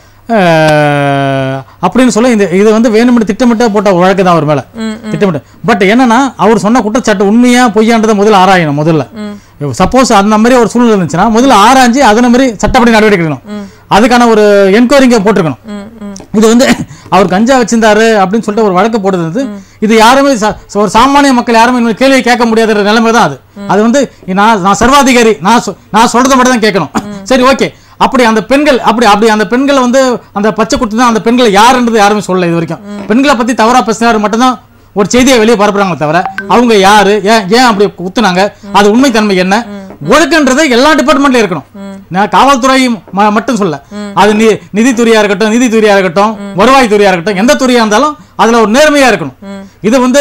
அப்படின்னு சொல்ல இந்த இது வந்து வேணும்னு திட்டமிட்ட போட்ட ஒரு வழக்கு தான் அவர் மேலே திட்டமிட்டு பட் என்னன்னா அவர் சொன்ன குற்றச்சாட்டு உண்மையா பொய்யான்றதை முதல்ல ஆராயணும் முதல்ல சப்போஸ் அந்த மாதிரி ஒரு சூழ்நிலை இருந்துச்சுன்னா முதல்ல ஆராய்ஞ்சு அதே மாதிரி சட்டப்படி நடவடிக்கை எடுக்கணும் அதுக்கான ஒரு என்கொயரிங்க போட்டிருக்கணும் இது வந்து அவர் கஞ்சா வச்சிருந்தாரு அப்படின்னு சொல்லிட்டு ஒரு வழக்கு போட்டது வந்து இது யாருமே ச- ஒரு சாமானிய மக்கள் யாருமே இந்த கேள்வியை கேட்க முடியாத நிலைமை தான் அது அது வந்து நான் நான் சர்வாதிகாரி நான் சொ- நான் சொல்றதை மட்டும் தான் கேட்கணும் சரி ஓகே அப்படி அந்த பெண்கள் அப்படி அப்படி அந்த பெண்களை வந்து அந்த பச்சை குட்டி தான் அந்த பெண்கள் யாருன்றது யாருமே சொல்லல இது வரைக்கும் பெண்களை பத்தி தவறா பேசினாரு மட்டும்தான் ஒரு செய்தியை வெளியே பரப்புறாங்க தவிர அவங்க யாரு ஏன் ஏன் அப்படி குத்துனாங்க அது உண்மைத்தன்மை என்ன ஒழுக்கன்றது எல்லா டிபார்ட்மெண்ட்லயும் இருக்கணும் நான் காவல்துறை ம- மட்டும் சொல்ல அது நி நிதித்துறையா இருக்கட்டும் நீதித்துறையா இருக்கட்டும் வருவாய் துறையா இருக்கட்டும் எந்த துறையா இருந்தாலும் அதுல ஒரு நேர்மையா இருக்கணும் இது வந்து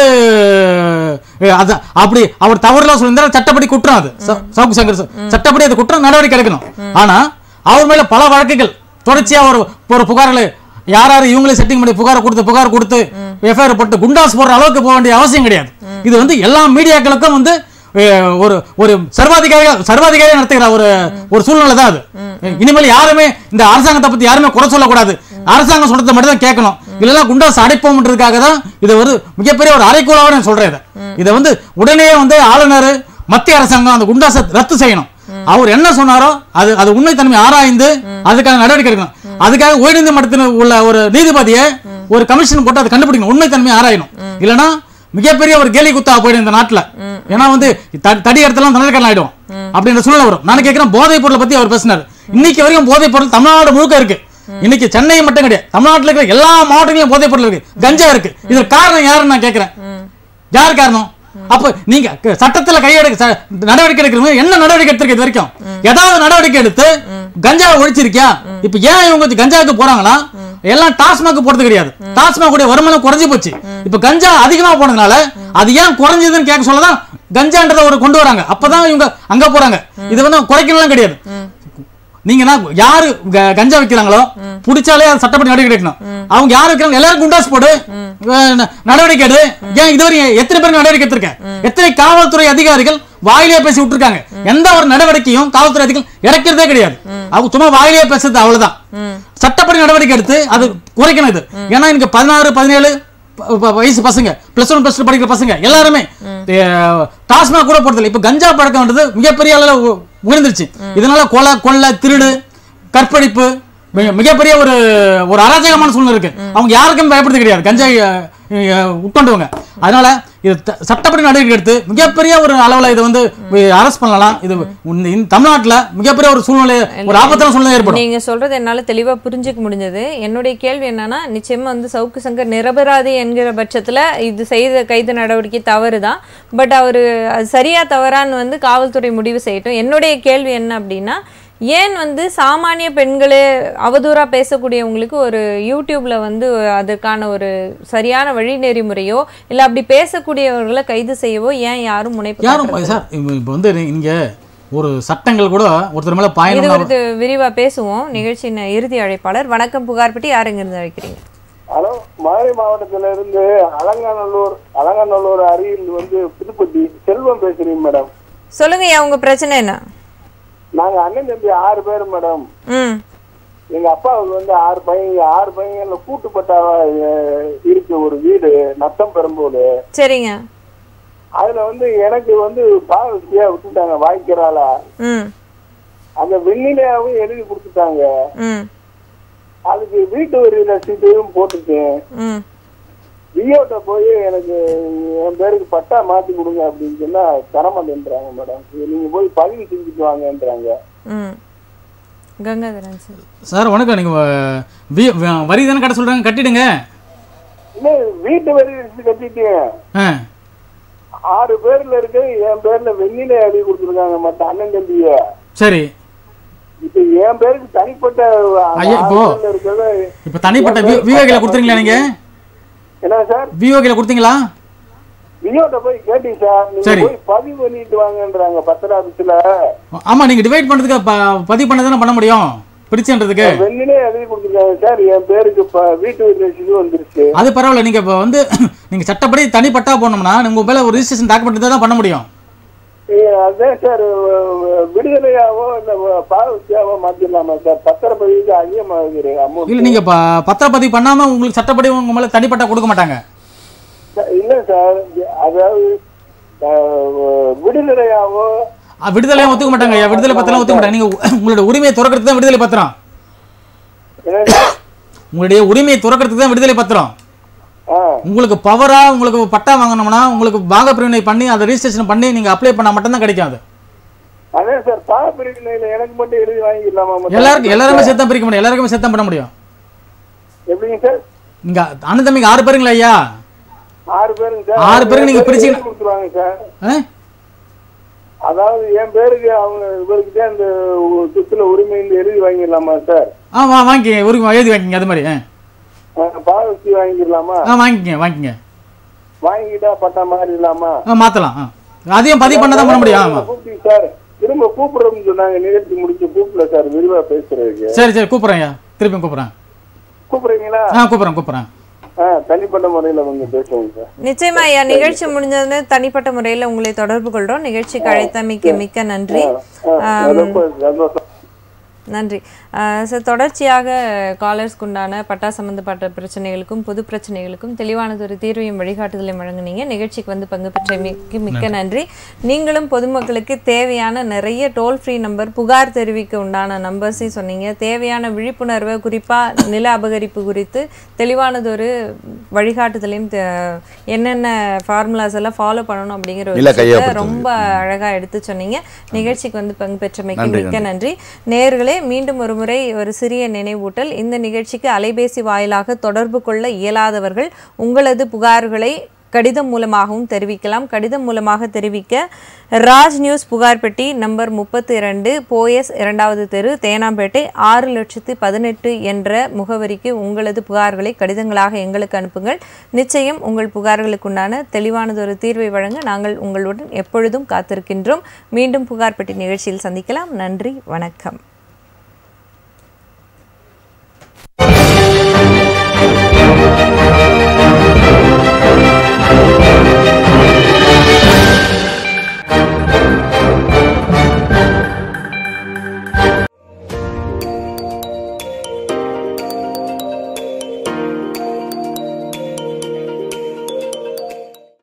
அஹ், அது அப்படி அவர் தவறுலாம் சொல்லியிருந்தா சட்டப்படி குற்றம் அது ச- சவுக்கு சங்கர் ச- சட்டப்படி அது குற்றம் நடவடிக்கை எடுக்கணும் ஆனா அவர் மேல பல வழக்குகள் தொடர்ச்சியா ஒரு ஒரு புகார்களை யார் யார் இவங்களே செட்டிங் பண்ணி புகார் கொடுத்து புகார் கொடுத்து எஃப்ஐஆர் போட்டு குண்டாஸ் போடுற அளவுக்கு போக வேண்டிய அவசியம் கிடையாது இது வந்து எல்லா மீடியாக்களுக்கும் வந்து அஹ், ஒரு ஒரு சர்வாதிகாரி சர்வாதிகாரியா நடத்துகிற ஒரு ஒரு சூழ்நிலை தான் அது இனிமேல் யாருமே இந்த அரசாங்கத்தை பத்தி யாருமே குறை சொல்லக்கூடாது அரசாங்கம் சொல்றதை மட்டும் தான் கேட்கணும் இல்லைன்னா குண்டாஸ் அடைப்போம்ன்றதுக்காக தான் இது ஒரு மிகப்பெரிய ஒரு அரைக்கூலாக நான் சொல்றேன் இதை இதை வந்து உடனே வந்து ஆளுநர் மத்திய அரசாங்கம் அந்த குண்டாசை ரத்து செய்யணும் அவர் என்ன சொன்னாரோ அது அது உண்மைத்தன்மை ஆராய்ந்து அதுக்கான நடவடிக்கை எடுக்கணும் அதுக்காக உயர்நீதிமன்றத்தில் உள்ள ஒரு நீதிபதியை ஒரு கமிஷன் போட்டு அதை கண்டுபிடிக்கணும் உண்மைத்தன்மை ஆராயணும் இல்லைன்னா மிகப்பெரிய ஒரு கேலி குத்தா போயிடும் இந்த நாட்டுல ஏன்னா வந்து த- தடி இடத்துல தண்டனை ஆயிடும் அப்படின்ற சூழ்நிலை வரும் நான் கேட்கிறேன் போதைப் பொருளை பத்தி அவர் பேசினார் இன்னைக்கு வரைக்கும் போதைப் பொருள் தமிழ்நாடு முழுக்க இருக்கு இன்னைக்கு சென்னை மட்டும் கிடையாது தமிழ்நாட்டுல இருக்கிற எல்லா மாவட்டங்களிலும் போதைப் பொருள் இருக்கு கஞ்சா இருக்கு இதுக்கு காரணம் யாருன்னு நான் கேட்கிறேன் யார் காரணம் அப்ப நீங்க க- சட்டத்துல கையெடுக்க ச- நடவடிக்கை எடுக்கிறவங்க என்ன நடவடிக்கை எடுத்திருக்கு இது வரைக்கும் ஏதாவது நடவடிக்கை எடுத்து கஞ்சாவை ஒழிச்சிருக்கியா இப்ப ஏன் இவங்க வந்து கஞ்சாவுக்கு போறாங்கன்னா எல்லாம் டாஸ்மாக் போறது கிடையாது டாஸ்மாக் உடைய வருமானம் குறைஞ்சு போச்சு இப்ப கஞ்சா அதிகமா போனதுனால அது ஏன் குறைஞ்சதுன்னு கேட்க சொல்லதான் கஞ்சான்றத ஒரு கொண்டு வராங்க அப்பதான் இவங்க அங்க போறாங்க இது வந்து குறைக்கலாம் கிடையாது நீங்க என்ன யாரு க- கஞ்சா விக்கிறாங்களோ புடிச்சாலே அது சட்டப்படி நடவடிக்கை எடுக்கணும் அவங்க யாரு விக்கிறாங்க எல்லாரும் குண்டாஸ் போடு அஹ் ந- நடவடிக்கை எடு ஏன் இதுவரை எத்தனை பேர் நடவடிக்கை எடுத்திருக்கேன் எத்தனை காவல்துறை அதிகாரிகள் வாயிலே பேசி விட்டுருக்காங்க எந்த ஒரு நடவடிக்கையும் காவல்துறை அதிகாரிகள் இறக்கிறதே கிடையாது அவங்க சும்மா வாயிலே பேசுறது அவ்வளவுதான் சட்டப்படி நடவடிக்கை எடுத்து அது குறைக்கணும் இது ஏன்னா எனக்கு பதினாறு பதினேழு ப- ப- வயசு பசங்க பிளஸ் ஒன் பிளஸ் டூ படிக்கிற பசங்க எல்லாருமே அஹ், டாஸ்மாக் கூட போறதில்லை இப்ப கஞ்சா பழக்கம்ன்றது மிகப்பெரிய அளவில் உ- உயர்ந்துருச்சு இதனால கொலை கொள்ளை திருடு கற்பழிப்பு மிக- மிகப்பெரிய ஒரு ஒரு அராஜகமான சூழ்நிலை இருக்கு அவங்க யாருக்கும் பயப்படுறது கிடையாது கஞ்சாய் அஹ், அஹ், உட்கொண்டவங்க அதனால இது த- சட்டப்படி நடவடிக்கை எடுத்து மிகப்பெரிய ஒரு அளவுல இதை வந்து அரஸ்ட் பண்ணலாம் இது இந்த- இந்த தமிழ்நாட்டுல மிகப்பெரிய ஒரு சூழ்நிலை ஒரு ஆபத்தான சூழ்நிலை ஏற்படும் நீங்க சொல்றது என்னால தெளிவா புரிஞ்சுக்க முடிஞ்சது என்னுடைய கேள்வி என்னன்னா நிச்சயமா வந்து சவுக்கு சங்கர் நிரபராதி என்கிற பட்சத்துல இது செய்த கைது நடவடிக்கை தவறுதான் பட் அவரு அது சரியா தவறான்னு வந்து காவல்துறை முடிவு செய்யட்டும் என்னுடைய கேள்வி என்ன அப்படின்னா ஏன் வந்து சாமானிய பெண்களே அவதூறா பேசக்கூடியவங்களுக்கு ஒரு யூடியூப்ல வந்து அதற்கான ஒரு சரியான வழி நெறிமுறையோ இல்ல அப்படி பேசக்கூடியவர்களை கைது செய்யவோ ஏன் யாரும் முனைப்பு யாரும் காட்டுறது? சார் இப்போ வந்து இங்க ஒரு சட்டங்கள் கூட ஒருத்தர் மேல இது பாயணும் குறித்து விரிவா பேசுவோம் நிகழ்ச்சியின் இறுதி அழைப்பாளர் வணக்கம் புகார்பட்டி யாருங்க இருந்து அழைக்கிறீங்க ஹலோ மதுரை மாவட்டத்துல இருந்து அலங்காநல்லூர் அலங்காநல்லூர் அருகில் வந்து புதுப்பட்டி செல்வம் பேசுறீங்க மேடம் சொல்லுங்க ஐயா உங்க பிரச்சனை என்ன நாங்க அண்ணன் தம்பி ஆறு பேர் மேடம் ம் எங்க அப்பாவுக்கு வந்து ஆறு பையன் ஆறு பையன்ல கூட்டுப்பட்டாவா அஹ், இருக்கு ஒரு வீடு நத்தம் பெரும்போது சரிங்க அதுல வந்து எனக்கு வந்து பாவசியா விட்டுட்டாங்க வாய்க்கிறாள ம் அந்த வெண்ணிலையாவும் எழுதி கொடுத்துட்டாங்க ம் அதுக்கு வீட்டு வரி ரசீதையும் போட்டுட்டேன் ம் வியோட்ட போய் எனக்கு என் பேருக்கு பட்டா மாத்தி கொடுங்க அப்படின்னு சொன்னா தரமாட்டேன்றாங்க மேடம் இது நீங்க போய் பதிவு செஞ்சுட்டு வாங்கன்றாங்க ம் கங்காதரன் சார் சார் வணக்கம் நீங்க அஹ், வி- வ- வரி தானே கட்ட சொல்றாங்க கட்டிடுங்க இல்ல வீட்டு வரி ரசீது கட்டிட்டேன் ஆ ஆறு பேர்ல இருக்கு என் பேர்ல வெண்ணில எழுதி கொடுத்துருக்காங்க மத்த அண்ணன் தம்பிய சரி இப்ப என் பேருக்கு தனிப்பட்ட அந்த ஐயா, இப்போ- ஆறு பேர்ல இருக்கிறத இப்போ தனிப்பட்ட வி- விவேகில கொடுத்துறீங்களா நீங்க என்ன சார் விவோகில கொடுத்தீங்களா வியோட்ட போய் கேட்டீங்க சார் நீங்க சரி. போய் பதிவு பண்ணிட்டு வாங்கன்றாங்க பத்திர ஆபீஸ்ல ஆமா நீங்க டிவைட் பண்றதுக்கு ப- பதிவு பண்ண தானே பண்ண முடியும் பிரிச்சுன்றதுக்கு வெண்ணிலே எழுதி கொடுத்துருக்காங்க சார் என் பேருக்கு இப்ப வீட்டு வரி ரசீது வந்துருச்சு அது பரவாயில்ல நீங்க இப்போ வந்து நீங்க சட்டப்படி தனிப்பட்டா போனோம்னா உங்க மேல ஒரு ரிஜிஸ்ட்ரேஷன் டாக்குமெண்ட் தான் பண்ண முடியும் ஏ, அதான் சார் அஹ், விடுதலையாவோ இல்ல பாவசியாவோ மாத்திடலாமா சார் பத்திரப்பதிவுக்கு அதிகமாகுது இல்ல அமௌண்ட் நீங்க ப- பத்திரப்பதிவு பண்ணாம உங்களுக்கு சட்டப்படி உங்க மேல தனிப்பட்டா கொடுக்க மாட்டாங்க இல்ல சார் அதாவது அஹ், விடுதலையாவோ அ, விடுதலையும் ஒத்துக்க மாட்டாங்க ஐயா விடுதலை பத்திரம் ஒத்துக்க மாட்டாங்க நீங்க உ- உங்களோட உரிமையை துறக்கிறதுக்கு தான் விடுதலை பத்திரம் என்ன சார்? உங்களுடைய உரிமையை துறக்கிறதுக்கு தான் விடுதலை பத்திரம் ஆ, உங்களுக்கு பவரா உங்களுக்கு பட்டா வாங்கணும்னா உங்களுக்கு பாக பிரிவினை பண்ணி அதை ரெஜிஸ்ட்ரேஷன் பண்ணி நீங்க அப்ளை பண்ணா மட்டும்தான் கிடைக்கும் அது அதான் சார் பாப்பிரிவினையில எனக்கு மட்டும் எழுதி வாங்கிடலாமா மொத்தம்? எல்லாருக்கும் எல்லாருமே சேர்த்தா பிரிக்க முடியும் எல்லாருக்குமே சேர்த்தா பண்ண முடியும் எப்படிங்க சார் நீங்க அண்ணன் தம்பிங்க ஆறு பேருங்களா ஐயா ஆறு பேருங்க சார் ஆறு பேருக்கு நீங்க என் பேருக்கு பிரிச்சீங்க- எழுதி கொடுத்துருவாங்க சார் ஆ? அதாவது என் பேருக்கு அவங்க இவருக்கு தான் இந்த உ- சொத்துல உரிமை எழுதி வாங்கிடலாமா சார் ஆ வா வாங்கிக்கங்க ஒரு எழுதி வாங்கிக்கங்க அது மாதிரி ஆ. பாவசி வாங்கிடலாமா ஆ வாங்கிக்கங்க வாங்கிக்கங்க வாங்கிட்டா பட்டா மாறிடலாமா ஆ மாத்தலாம் ஆ அதையும் பதிவு பண்ண தான் பண்ண முடியும் ஆமா கூப்பிட்டு சார் திரும்ப கூப்பிடுறோம்னு சொன்னாங்க நிகழ்ச்சி முடிச்சு கூப்பிடல சார் விரிவா பேசுறதுக்கு சரி சரி கூப்பிட்றேன் ஐயா திருப்பியும் கூப்பிட்றேன் கூப்பிடுறீங்களா ஆ கூப்பிட்றேன் கூப்பிட்றேன் ஆ தனிப்பட்ட முறையில வந்து பேசுவோங்க சார் நிச்சயமா ஐயா நிகழ்ச்சி முடிஞ்சதுன்னு தனிப்பட்ட முறையில் உங்களை தொடர்பு கொள்றோம் நிகழ்ச்சிக்கு அழைத்தமைக்கு மிக்க நன்றி ஆ, ரொம்ப சந்தோஷம் நன்றி அஹ் சார் தொடர்ச்சியாக காலர்ஸ்க்கு உண்டான பட்டா சம்பந்தப்பட்ட பிரச்சனைகளுக்கும் பொது பிரச்சனைகளுக்கும் தெளிவானதொரு தீர்வையும் வழிகாட்டுதலையும் வழங்குனீங்க நிகழ்ச்சிக்கு வந்து பங்கு பெற்றமைக்கு மிக்க நன்றி நீங்களும் பொதுமக்களுக்கு தேவையான நிறைய டோல் ஃப்ரீ நம்பர் புகார் தெரிவிக்க உண்டான நம்பர்ஸையும் சொன்னீங்க தேவையான விழிப்புணர்வை குறிப்பாக நில அபகரிப்பு குறித்து தெளிவானதொரு வழிகாட்டுதலையும் தே- என்னென்ன ஃபார்முலாஸ் எல்லாம் ஃபாலோ பண்ணணும் அப்படிங்கிற ஒரு நில விஷயத்தை கையகப்படுத்துவது. ரொம்ப அழகா எடுத்து சொன்னீங்க நிகழ்ச்சிக்கு வந்து பங்கு பெற்றமைக்கு நன்றி, மிக்க நன்றி நேயர்களே மீண்டும் ஒரு முறை ஒரு சிறிய நினைவூட்டல் இந்த நிகழ்ச்சிக்கு அலைபேசி வாயிலாக தொடர்பு கொள்ள இயலாதவர்கள் உங்களது புகார்களை கடிதம் மூலமாகவும் தெரிவிக்கலாம் கடிதம் மூலமாக தெரிவிக்க ராஜ் நியூஸ் புகார் பெட்டி நம்பர் முப்பத்தி இரண்டு போயஸ் இரண்டாவது தெரு தேனாம்பேட்டை ஆறு லட்சத்து பதினெட்டு என்ற முகவரிக்கு உங்களது புகார்களை கடிதங்களாக எங்களுக்கு அனுப்புங்கள் நிச்சயம் உங்கள் புகார்களுக்குண்டான தெளிவானதொரு தீர்வை வழங்க நாங்கள் உங்களுடன் எப்பொழுதும் காத்திருக்கின்றோம் மீண்டும் புகார் பெட்டி நிகழ்ச்சியில் சந்திக்கலாம் நன்றி வணக்கம்